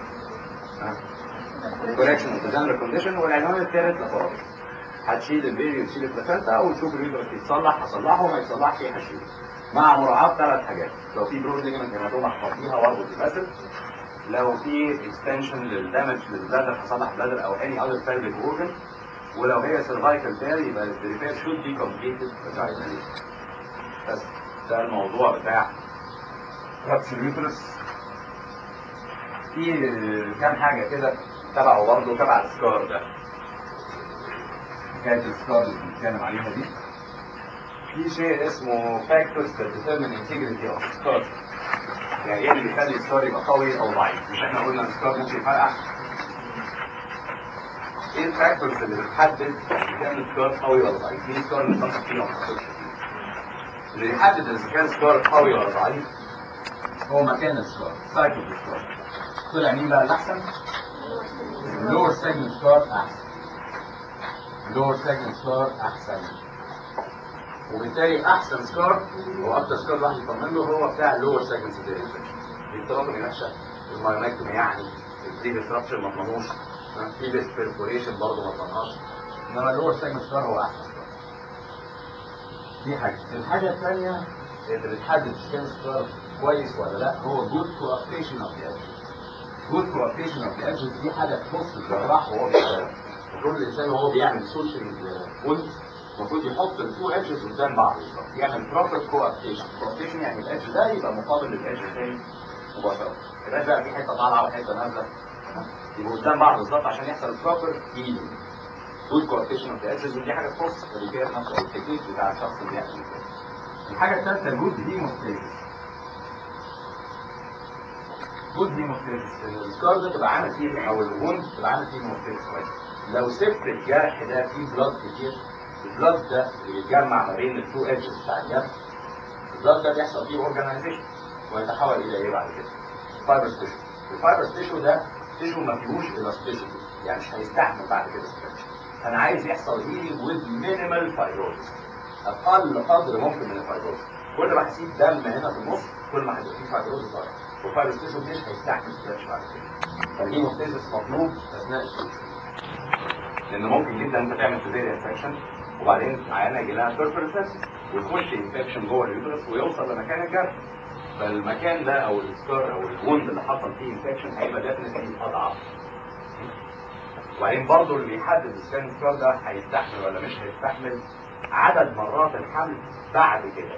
كوركشن اوف جنرال كونديشن والعنوان الثالث لابوراتوري هتشيل البيبي وتشيل البلاسنتا وتشوف اليوترس يتصلح هصلحه وما يتصلحش هشيله مع مراعاه ثلاث حاجات لو في برود ليجمنت هيماتوما هحطيها واربط الباسل لو في اكستنشن للدمج للبلادر هصلح بلادر او اني اذر pelvic organ ولو هي سيرفايكال تير يبقى الريبير شود بي كومبليتد بس ده الموضوع بتاع ربش اليوترس في كام حاجه كده تبعه برضه تبع السكار ده حكايه السكار اللي بنتكلم عليها دي في شيء اسمه factors that determine integrity of the scar يعني ايه اللي بيخلي السكار يبقى قوي او ضعيف مش احنا قلنا السكار ممكن يفرقع ايه الفاكتورز اللي بتحدد اذا كان السكار قوي ولا ضعيف مين السكار اللي بتفكر فيه او ما اللي يحدد اذا كان السكار قوي ولا ضعيف هو مكان السكار سايكل السكار طلع مين بقى الاحسن اللور سيجمنت سكار احسن اللور سيجمنت سكار احسن وبالتالي احسن سكار هو اكتر سكار الواحد يطمن له هو بتاع اللور سيجمنت سكار التراكمي وحشه المايماكتومي يعني البري ستراكشر ما اضمنوش في بيرفوريشن برضه ما اضمنهاش انما اللور سيجمنت سكار هو احسن سكار دي حاجه الحاجه الثانيه اللي بتحدد اذا كان السكار كويس ولا لا هو جود كوابتيشن اوف ذا جود كوابتيشن اوف ذا edges دي حاجه تخص الجراح وهو بيشتغل المفروض الانسان وهو بيعمل سوشيال وولد المفروض يحط التو ايدجز قدام بعض بالظبط يعمل بروبر كوابتيشن كوابتيشن يعني الايدج ده يبقى مقابل للايدج الثاني مباشره ما يبقاش بقى في حته طالعه وحته نازله يبقوا قدام بعض بالظبط عشان يحصل بروبر هيلينج جود كوابتيشن اوف ذا ايدجز ودي حاجه تخص الريبير نفسه او التكنيك بتاع الشخص اللي بيعمل كده الحاجه الثالثه الجود هيموستاسيس جود هيموستاسيس السكار ده تبقى عامل فيه او الوند تبقى عامل فيه هيموستاسيس كويس لو سبت الجرح ده فيه بلاد كتير البلاد ده اللي بيتجمع ما بين التو ايدجز بتاع الجرح البلاد ده بيحصل فيه اورجانيزيشن ويتحول الى ايه بعد كده؟ فايبر تيشو الفايبر تيشو ده تيشو ما فيهوش الاستيشن يعني مش هيستحمل بعد كده ستريتش انا عايز يحصل هيلينج وذ مينيمال فايبروز اقل قدر ممكن من الفايبروز كل ما هسيب دم هنا في النص كل ما هيبقى فيه فايبروز صغير والفايبر تيشو مش هيستحمل ستريتش بعد كده فالهيموستاسيس مطلوب اثناء الستريتش لان ممكن جدا انت تعمل سيفير انفكشن وبعدين عيانه يجي لها بيرفرسس ويخش انفكشن جوه اليوترس ويوصل لمكان الجرح فالمكان ده او السكار او الوند اللي حصل فيه انفكشن هيبقى ديفنتلي اضعف وبعدين برضه اللي بيحدد اذا كان السكار ده هيستحمل ولا مش هيستحمل عدد مرات الحمل بعد كده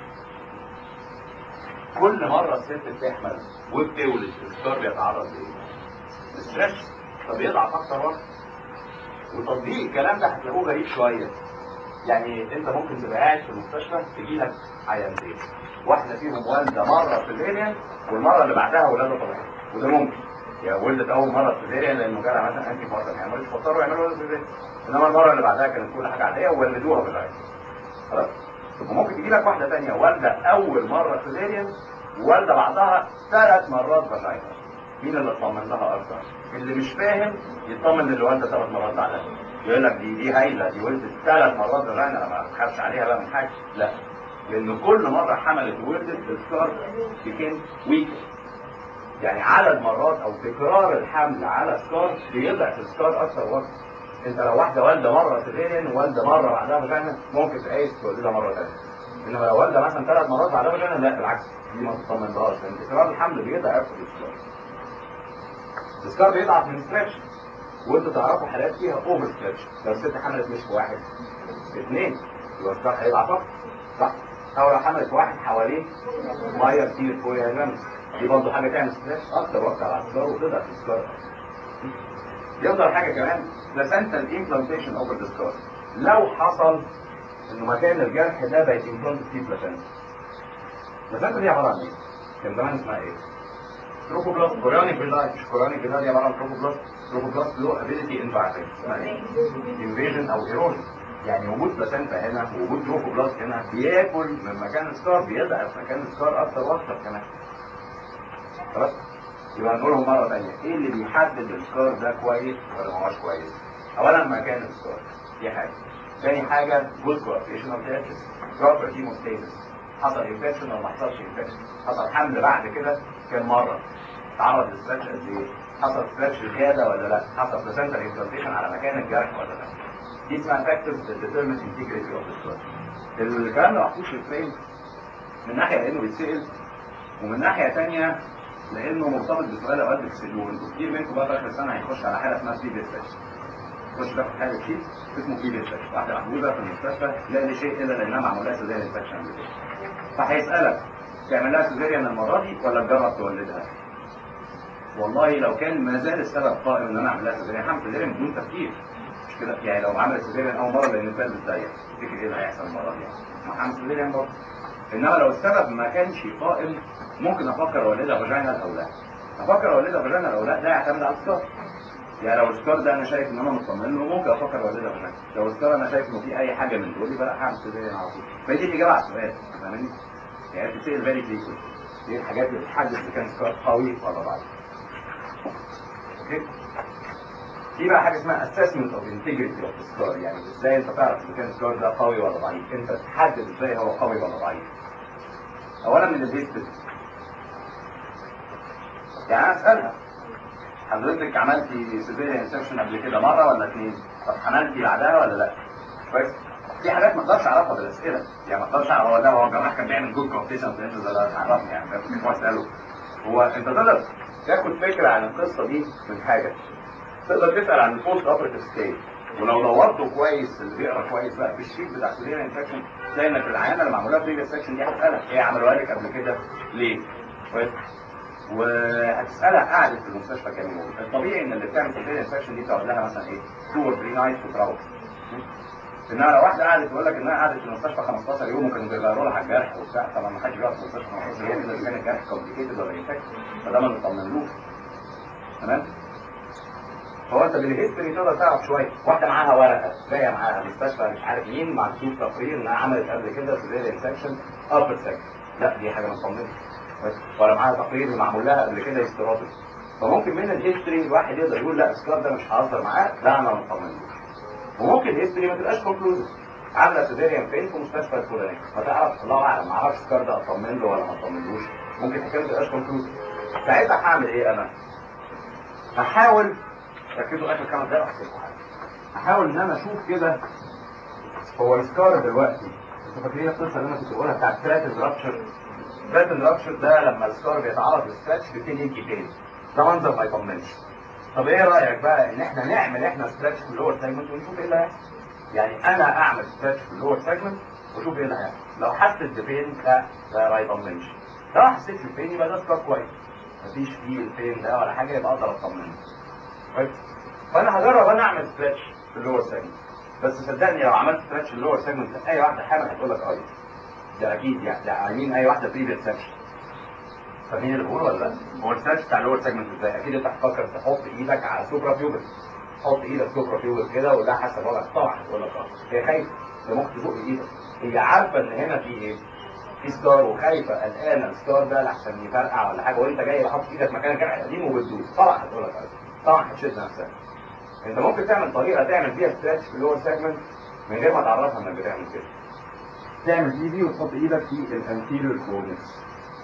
كل مره الست بتحمل وبتولد السكار بيتعرض لايه؟ للستريس فبيضعف اكتر وقت وتطبيق الكلام ده هتلاقوه غريب شويه يعني انت ممكن تبقى قاعد في المستشفى تجي لك عيانتين واحده فيهم والده مره في الفيريان والمره اللي بعدها ولاده طبيعيه وده ممكن يعني ولدت اول مره في الفيريان لانه جالها مثلا انتي بارتن يعني مش فكروا يعملوا ولد في الفيريان انما المره اللي بعدها كانت كل حاجه عاديه وولدوها في العيادة خلاص وممكن تجي لك واحده ثانيه والده اول مره في الفيريان ووالده بعدها ثلاث مرات فاجينا مين اللي اطمن لها اكتر؟ اللي مش فاهم يطمن اللي والده ثلاث مرات بعدها يقول لك دي دي هايله دي ولدت ثلاث مرات فاجينا انا ما تخافش عليها بقى من حاجه لا لان كل مره حملت وولدت السكار بيكين ويك يعني عدد مرات او تكرار الحمل على سكار بيضعف السكار اكتر وقت انت لو واحده والده مره سيفيريان ووالده مره بعدها فاجينا ممكن تقيس تولدها مره ثانيه انما لو والده مثلا ثلاث مرات بعدها فاجينا لا بالعكس دي ما تطمنهاش لان تكرار الحمل بيضعف السكار السكار بيضعف من ستريتش وانتوا تعرفوا حالات فيها اوفر ستريتش لو الست حملت مش في واحد في اثنين يبقى السكار هيضعف اكتر صح؟ او لو حملت واحد حواليه ميه كتير فوق يا دي برضه حاجه تعمل ستريتش اكتر وقت على السكار وتضعف السكار يفضل حاجه كمان بلاسنتال امبلانتيشن اوفر ذا سكار لو حصل انه مكان الجرح ده بقت امبلانت فيه بلاسنتا البلاسنتا دي عباره عن ايه؟ كان زمان اسمها ايه؟ تروفوبلاست كوريونيك فيلاي مش كوريونيك فيلاي دي عباره عن تروفوبلاست تروفوبلاست له ابيليتي انفايرمنت اسمها ايه؟ انفيجن او ايروجن يعني وجود بلاسنتا هنا ووجود تروفوبلاست هنا بياكل من مكان السكار بيضعف مكان السكار اكتر واكتر كمان خلاص يبقى نقولهم مره ثانيه ايه اللي بيحدد السكار ده كويس ولا ما هوش كويس اولا مكان السكار دي حاجه ثاني حاجه جود كوابريشن اوف ذا بروبر هيموستاسيس حصل انفكشن ولا ما حصلش انفكشن حصل حمل بعد كده كام مره تعرض لستريتش قد ايه حصل ستريتش زياده ولا لا حصل بلاسنتا امبلانتيشن على مكان الجرح ولا لا دي اسمها فاكتورز ديترمين انتجريتي اوف السكار الكلام ده محطوط في الفريم من ناحيه لانه بيتسال ومن ناحيه ثانيه لانه مرتبط بسؤال اوقات بتسالوه انتوا كتير منكم بقى في اخر السنه هيخش على حاله اسمها سي ديستريتش يخش تاخد حاجه شيء اسمه في ديستريتش واحده محجوزه في المستشفى لا لشيء الا لانها معمول لها سيزيريان انفكشن قبل كده فهيسالك تعمل لها سيزيريان المره دي ولا تجرب تولدها؟ والله لو كان ما زال السبب قائم ان انا اعمل لها سيزيريان هعمل سيزيريان بدون تفكير مش كده يعني لو عملت سيزيريان اول مره لان الفال بتضيق تفتكر ايه اللي هيحصل المره دي؟ ما هعمل سيزيريان برضه انما لو السبب ما كانش قائم ممكن افكر اولدها فاجينا او لا افكر اولدها فاجينا او لا ده يعتمد على السكار يعني لو السكار ده انا شايف ان انا مطمن له ممكن افكر اولدها فاجينا لو السكار انا شايف انه في اي حاجه من دول يبقى لا هعمل سيزيريان على طول فدي الاجابه على السؤال فاهماني؟ يعني بتسال فالي فريكوينت دي الحاجات اللي بتحدد اذا كان السكار قوي ولا ضعيف اوكي في بقى حاجه اسمها اسسمنت اوف انتجريتي اوف السكار يعني ازاي انت تعرف اذا كان السكار ده قوي ولا ضعيف انت تحدد ازاي هو قوي ولا ضعيف اولا من الهيستوري يعني انا اسالها حضرتك عملتي سيزيريان انسكشن قبل كده مره ولا اثنين طب حملتي بعدها ولا لا كويس في حاجات ما اقدرش اعرفها بالاسئله يعني ما اقدرش اعرف هو ده هو الجراح كان بيعمل جود كومبيتيشن في انت ده تعرفني يعني ده كنت اساله هو انت تقدر تاخد فكره عن القصه دي من حاجه تقدر تسال عن البوست اوبريتيف ستيج ولو دورته كويس اللي بيقرا كويس بقى في الشيت بتاع سيزيريان انفكشن تلاقي انك العيانه اللي معموله بريفيس سكشن دي هتسالك ايه عملوها لك قبل كده ليه؟ كويس وهتسالها قعدت في المستشفى كام يوم الطبيعي ان اللي بتعمل سيزيريان انفكشن دي تقعد لها مثلا ايه 2 اور 3 نايتس وتروح انما لو واحده قعدت تقول لك انها قعدت في المستشفى 15 يوم وكانوا بيغيروا لها الجرح وبتاع طبعا ما حدش بيقعد في المستشفى 15 يوم الا اذا كان الجرح كومبليكيتد ولا انفكشن فده ما نطمنلوش تمام هو انت بالهيستوري تقدر تعرف شويه واحده معاها ورقه جايه معاها مستشفى مش عارف مين مكتوب تقرير انها عملت قبل كده سيزيريان انفكشن ابر سكشن لا دي حاجه ما تطمنش ولا معاها تقرير معمول لها قبل كده استيرادي فممكن من الهيستوري الواحد يقدر يقول لا السكار ده مش ههزر معاه لا انا ما اطمنلوش وممكن الهيستوري ما تبقاش كونكلوزيف عامله سيزيريان فين في مستشفى الفلاني ما تعرفش الله اعلم ما اعرفش السكار ده اطمن له ولا ما اطمنلوش ممكن الحكايه ما تبقاش كونكلوزيف ساعتها هعمل ايه انا؟ هحاول ركزوا اخر خمس دقايق احسن حاجه هحاول ان انا اشوف كده هو السكار دلوقتي انتوا فاكرين القصه اللي انا كنت بقولها بتاعت ثلاث رابشر ثلاث رابشر ده لما السكار بيتعرض للستراتش بيبتدي يجي تاني ده منظر ما يطمنش طب ايه رايك بقى ان احنا نعمل احنا ستراتش في اللور سيجمنت ونشوف ايه اللي هيحصل يعني انا اعمل ستراتش في اللور سيجمنت واشوف ايه اللي هيحصل لو حسيت بفين لا ده ما يطمنش لو ما حسيتش بفين يبقى ده سكار كويس مفيش فيه الفين ده ولا حاجه يبقى اقدر اطمنه كويس فانا هجرب انا اعمل ستريتش في اللور سيجمنت بس صدقني لو عملت ستريتش في اللور سيجمنت اي واحده حامل هتقول لك اه ده اكيد يعني ده عايزين اي واحده بريفيس سكشن فاهمين اللي بقوله ولا لا؟ هو الستريتش بتاع اللور سيجمنت ازاي؟ اكيد انت هتفكر تحط ايدك على سوبرا بيوبس حط ايدك سوبرا بيوبس كده ولا حسب وضعك طبعا هتقول لك اه هي خايفه هي ممكن تزق ايدك هي عارفه ان هنا في ايه؟ في ستار وخايفه قلقانه الستار ده لحسن يفرقع ولا حاجه وانت جاي حاطط ايدك مكان الجرح القديم وبتدوس طبعا هتقول لك اه طبعا هتشد نفسك انت ممكن تعمل طريقه تعمل بيها ستريتش في اللور سيجمنت من غير ما تعرفها انك بتعمل كده تعمل دي دي وتحط ايدك في الانتيريور كورنكس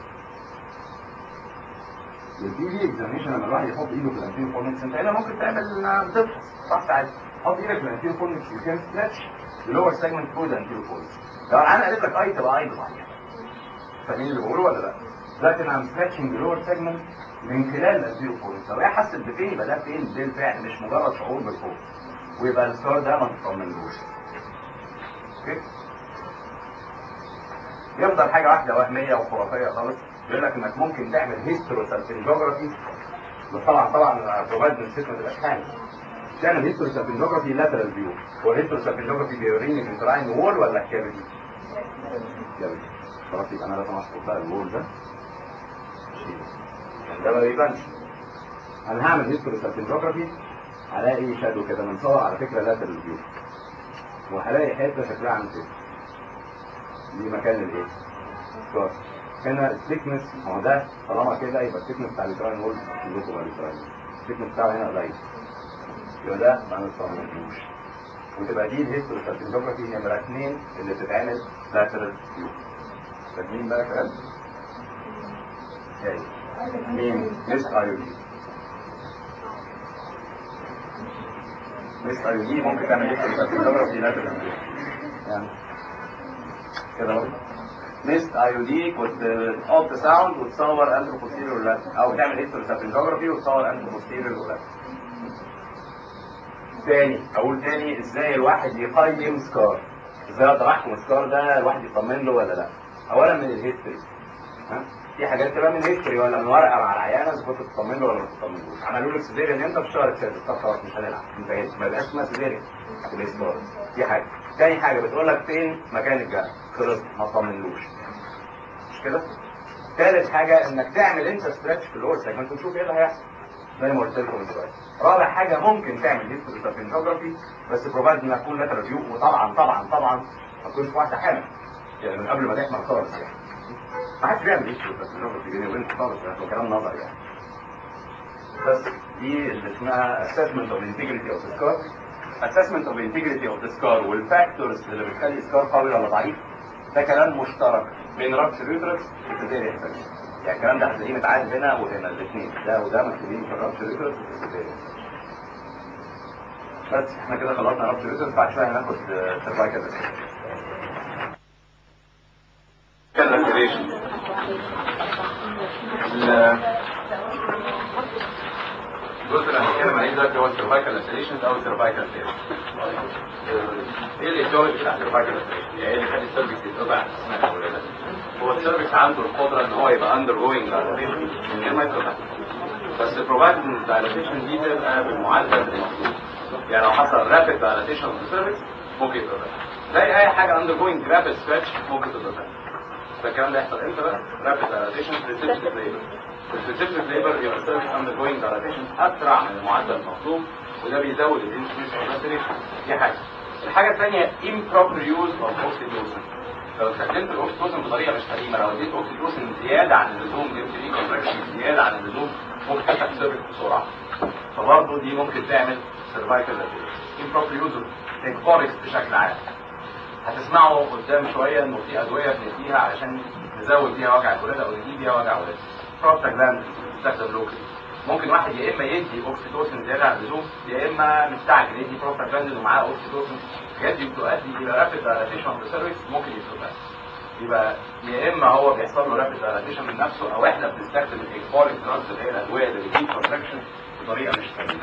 الدي دي اكزاميشن لما الواحد يحط ايده في الانتيريور كورنكس انت هنا ممكن تعمل بتفحص صح ساعات حط ايدك في الانتيريور كورنكس يو كان ستريتش اللور سيجمنت فوق الانتيريور كورنكس لو انا قالت لك اي تبقى اي صحيح فاهمين اللي بقوله ولا لا؟ دلوقتي انا ام ستريتشنج اللور سيجمنت من خلال الزيرو بوينت لو هي حست بفين يبقى ده فين بالفعل مش مجرد شعور بالخوف ويبقى الستار ده ما تطمنلوش اوكي يفضل حاجه واحده وهميه وخرافيه خالص يقول لك انك ممكن تعمل هيستروسالفنجوجرافي بس طبعا طبعا بروفايد من ست ما تبقاش حامل تعمل هيستروسالفنجوجرافي لاترال فيو هو الهيستروسالفنجوجرافي بيوريني الانتراين وول ولا الكافيتي؟ كافيتي خلاص يبقى انا لازم اشطب بقى الوول ده ده ما بيبانش انا هعمل هيستوري سالفنجوجرافي هلاقي شادو كده منصور على فكره لاترال فيو وهلاقي حته شكلها عامل كده دي مكان الايه؟ سكار هنا الثيكنس ما هو ده طالما كده يبقى الثيكنس بتاع الجراين وول كلكم بقى الجراين الثيكنس بتاعه هنا قليل يبقى ده ما نستخدموش وتبقى دي الهيستوري سالفنجوجرافي نمره اثنين اللي بتتعمل لاترال فيو فاهمين بقى كلام؟ هاي مين؟ مس ايودي مس ايودي ممكن تعمل هيستوري سالفنجوجرافي لاترال فيو يعني كده اهو ميست اي او دي كنت تحط ساوند وتصور انترو بوستيريور ولا او تعمل هيستوري سابنجوجرافي وتصور انترو بوستيريور ولا تاني اقول تاني ازاي الواحد يقيم سكار ازاي اقدر احكم السكار ده الواحد يطمن له ولا لا اولا من الهيستوري ها في حاجات تبقى من الهيستوري ولا من ورقه مع العيانه اذا كنت تطمن له ولا ما تطمنلوش عملوا لك سيزيريان انت في الشهر السادس طب خلاص مش هنلعب انت ما يبقاش اسمها سيزيريان هتبقى سكار دي حاجه تاني حاجه بتقول لك فين مكان الجرح خلص ما تطمنلوش مش كده تالت حاجه انك تعمل انت ستريتش في اللور سيجمنت وتشوف ايه اللي هيحصل زي ما قلت لكم من شويه رابع حاجه ممكن تعمل هيستوري سابنجوجرافي بس بروفايد انها تكون لاترال فيو وطبعا طبعا طبعا ما تكونش في واحده حامل يعني من قبل ما تحمل خالص يعني ما حدش بيعمل هيستوري سابنجوجرافي بيني وبينك خالص يعني هو كلام نظري يعني بس دي اللي اسمها assessment of integrity of the scar assessment of integrity of the scar والفاكتورز اللي بتخلي السكار قوي ولا ضعيف ده كلام مشترك بين رابس اليوترس والسيزيريان سكشن يعني الكلام ده هتلاقيه متعاد هنا وهنا الاثنين ده وده مكتوبين في الرابس اليوترس والسيزيريان بس احنا كده خلصنا رابس اليوترس بعد شويه هناخد سيرفايكال كان ريسبيريشن الجزء اللي هنتكلم عليه دلوقتي هو السيرفايكال لاسيليشن او السيرفايكال تير ايه الايديولوجي بتاع السيرفايكال لاسيليشن؟ يعني ايه اللي خلي السيرفكس يتقطع اثناء الولاده؟ هو السيرفكس عنده القدره ان هو يبقى اندر جوينج دايلاتيشن من غير ما يتقطع بس بروفايد ان الدايلاتيشن دي تبقى بالمعدل المطلوب يعني لو حصل رابيد دايلاتيشن في السيرفكس ممكن يتقطع زي اي حاجه اندر جوينج رابيد ستريتش ممكن تتقطع فالكلام ده يحصل امتى بقى؟ رابيد دايلاتيشن ريسبتيف ليبر الريسبتيف ليبر يبقى السيرفكس اندر جوينج دايلاتيشن اسرع من المعدل المطلوب وده بيزود الانسولين كونسنتريشن دي حاجه الحاجه الثانيه improper use of oxytocin لو استخدمت الاوكسيتوسن بطريقه مش سليمه لو اديت اوكسيتوسن زياده عن اللزوم دي دي كونتراكشن زياده عن اللزوم ممكن تفتح السيرفكس بسرعه فبرضه دي ممكن تعمل سيرفايكال improper use of اكباركس بشكل عام هتسمعوا قدام شويه انه في ادويه بنديها علشان نزود بيها وجع الولاده او نجيب بيها وجع الولاده بروستاجلاند بتستخدم لوكالي ممكن واحد يا اما يدي اوكسيتوسن زياده عن اللزوم يا اما مستعجل يدي بروستاجلاند ومعاه اوكسيتوسن الحاجات دي بتؤدي الى رابيد دايلاتيشن في السيرفكس ممكن يتقطع يبقى يا اما هو بيحصل له رابيد دايلاتيشن من نفسه او احنا بنستخدم الاكباريك دراجز اللي هي الادويه اللي بتجيب كونتراكشن بطريقه مش سليمه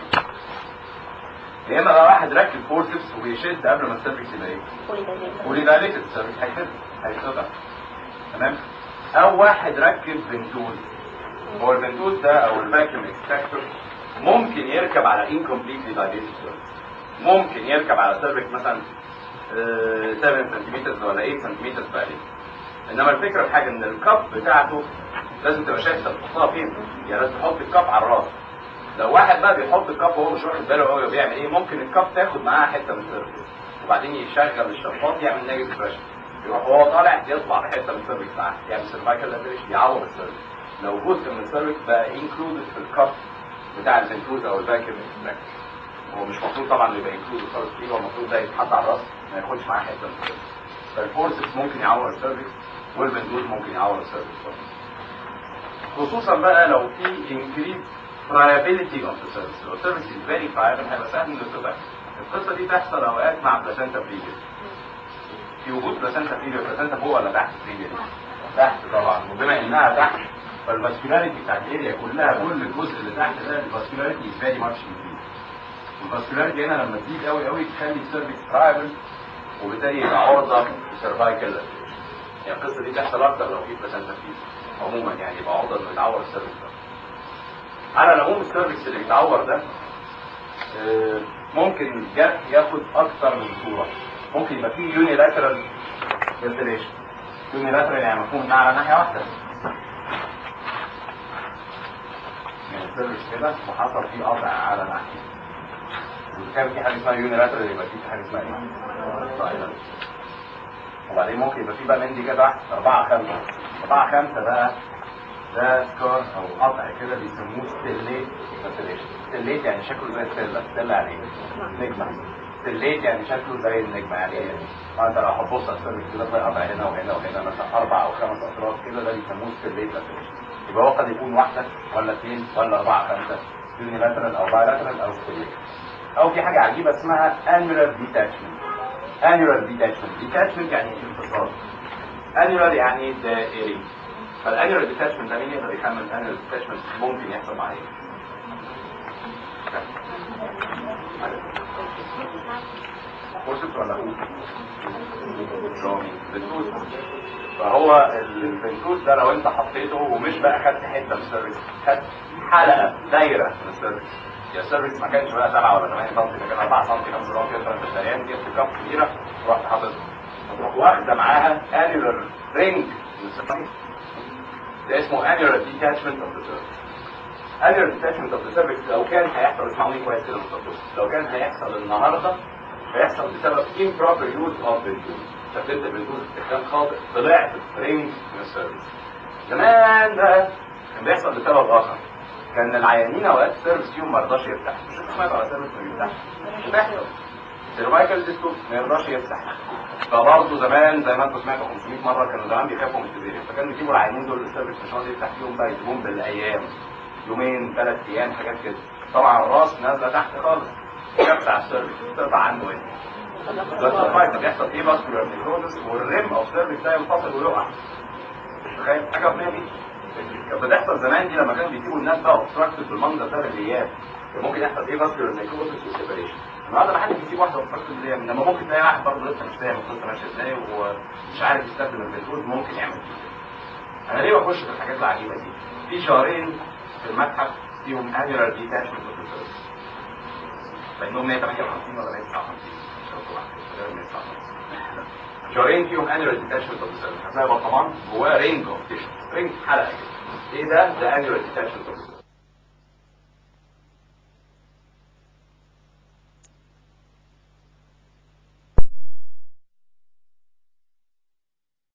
يا اما بقى واحد راكب فورسبس وبيشد قبل ما السيرفكس يبقى ايه؟ بولي دايليتد السيرفكس هيشد هيتقطع تمام او واحد ركب فنتوز هو الفنتوز ده او الفاكيوم اكستراكتور ممكن يركب على انكمبليتلي دايليتد سيرفكس ممكن يركب على سيرفكس مثلا آه، 7 سنتيمتر ولا 8 سنتيمتر بعدين انما الفكره في حاجه ان الكب بتاعته لازم تبقى شايف انت بتحطها فين يعني لازم تحط الكب على الراس لو واحد بقى بيحط الكب وهو مش واخد باله قوي بيعمل ايه ممكن الكب تاخد معاها حته من السيرفكس وبعدين يشغل الشفاط يعمل نيجاتيف بريشر يروح وهو طالع يطلع بحته من السيرفكس معاه يعمل سيرفايكال لاتريش يعوض السيرفكس لو جزء من السيرفكس بقى انكلودد في الكب بتاع الفنتوز او الفاكيوم اكستراكتور هو مش المفروض طبعا يبقى انكلود خالص فيه هو المفروض ده يتحط على الراس ما ياخدش معاه حته من السيرفكس فالفورسكس ممكن يعور السيرفكس والفنتوز ممكن يعور السيرفكس خصوصا بقى لو في انكريز friability of the service لو السيرفيس is very friable هيبقى سهل انه يتقطع القصه دي تحصل اوقات مع بلاسنتا بريجر في وجود بلاسنتا بريجر بلاسنتا فوق ولا تحت بريجر تحت طبعا وبما انها تحت فالفاسكولاريتي بتاعت الاريا كلها كل الجزء اللي تحت ده الفاسكولاريتي از فيري ماتش انكريز والفاسكولاريتي هنا لما تزيد قوي قوي تخلي السيرفيس فرايبل وبالتالي يبقى عرضه لسيرفايكال يعني القصه دي تحصل اكتر لو في بلاسنتا بريجر عموما يعني يبقى عرضه انه يتعور السيرفيس ده على العموم السيرفكس اللي بيتعور ده آه، ممكن الجرح ياخد اكتر من صوره ممكن يبقى فيه يونيلاترال فنتيليشن يونيلاترال يعني مفهوم انها على ناحيه واحده السيرفس كده وحصل فيه قطع على ناحيه وكان في حاجه اسمها يونيلاترال يبقى في حاجه اسمها ايه؟ سايلنت وبعدين ممكن يبقى في بقى من دي كده تحت أربعة خمسة أربعة خمسة بقى ده سكار أو قطع كده بيسموه ستيليت لاسيليشن ستيليت يعني شكله زي ستيلا ستيلا يعني إيه؟ نجمة ستيليت يعني شكله زي النجمة يعني إيه؟ آه أنت لو هتبص على السيرفس كده تلاقي قطع هنا وهنا وهنا مثلا أربع أو خمس أطراف كده ده بيسموه ستيليت لاسيليشن يبقى هو قد يكون واحدة ولا اثنين ولا أربعة خمسة يونيلاترال أو بايلاترال أو ستيليت أو في حاجة عجيبة اسمها annular detachment annular detachment detachment يعني انفصال annular يعني دائري فالانيولار detachment ده مين يقدر يخمن annular detachment ممكن يحصل معاه ايه؟ فورسبس ولا هو؟ بنتوز فهو البنتوز ده لو انت حطيته ومش بقى خدت حته من السيرفيس خدت حلقه دايره من السيرفيس يا السيرفيس ما كانش بقى 7 ولا 8 سم ده كان 4 سم 5 سم كده انت شاريان جبت كاب كبيره ورحت حاططها تروح واخده معاها انيولار رينج من السيرفيس ده اسمه انيولار ديتاتشمنت اوف ذا سيرفيس انيولار ديتاتشمنت اوف ذا سيرفيس لو كان هيحصل اسمعوني كويس كده مصدق لو كان هيحصل النهارده هيحصل بسبب improper use of ventouse استخدمت الفنتوز استخدام خاطئ طلعت رينج من السيرفيس زمان ده كان بيحصل بسبب اخر كان العيانين اوقات السيرفيس فيهم ما يرضاش يفتح مش انت سمعت على سيرفيس ما بيفتحش بتحصل سيرفايكال ديستوب ما يرضاش يفتح فبرضه زمان زي ما انتم سمعتوا 500 مره كانوا زمان بيخافوا من السيفيريا فكانوا يجيبوا العيانين دول السيرفيس مش راضي يفتح فيهم بقى يجيبوهم بالايام يومين ثلاث ايام حاجات كده طبعا الراس نازله تحت خالص تفتح السيرفيس تقطع عنه ايه ده سيرفايكال بيحصل ايه فاسكولار نيكروزس والريم او سيرفيس ده ينفصل ويقع تخيل حاجه في دي كانت بتحصل زمان دي لما كانوا بيسيبوا الناس بقى اوبستراكتد بالمنظر ده بالايام كان ممكن يحصل ايه فاسكولار نيكروزس وسيبريشن النهارده ما حدش بيسيب واحده اوبستراكتد بالايام انما ممكن تلاقي واحد برضه لسه مش فاهم القصه ماشيه ازاي ومش عارف يستخدم الفنتوز ممكن يعمل كده انا ليه بخش في الحاجات العجيبه دي في شهرين في المتحف فيهم انيولار ديتاشمنت اوف ذا بينهم 158 ولا 159 مش عارف واحد 159 شهرين فيهم انيولار ديتاشمنت اوف ذا هتلاقي برطمان جواه رينج اوف تيشو رينج حلقه كده ايه ده؟ ده انيولار ديتاشمنت اوف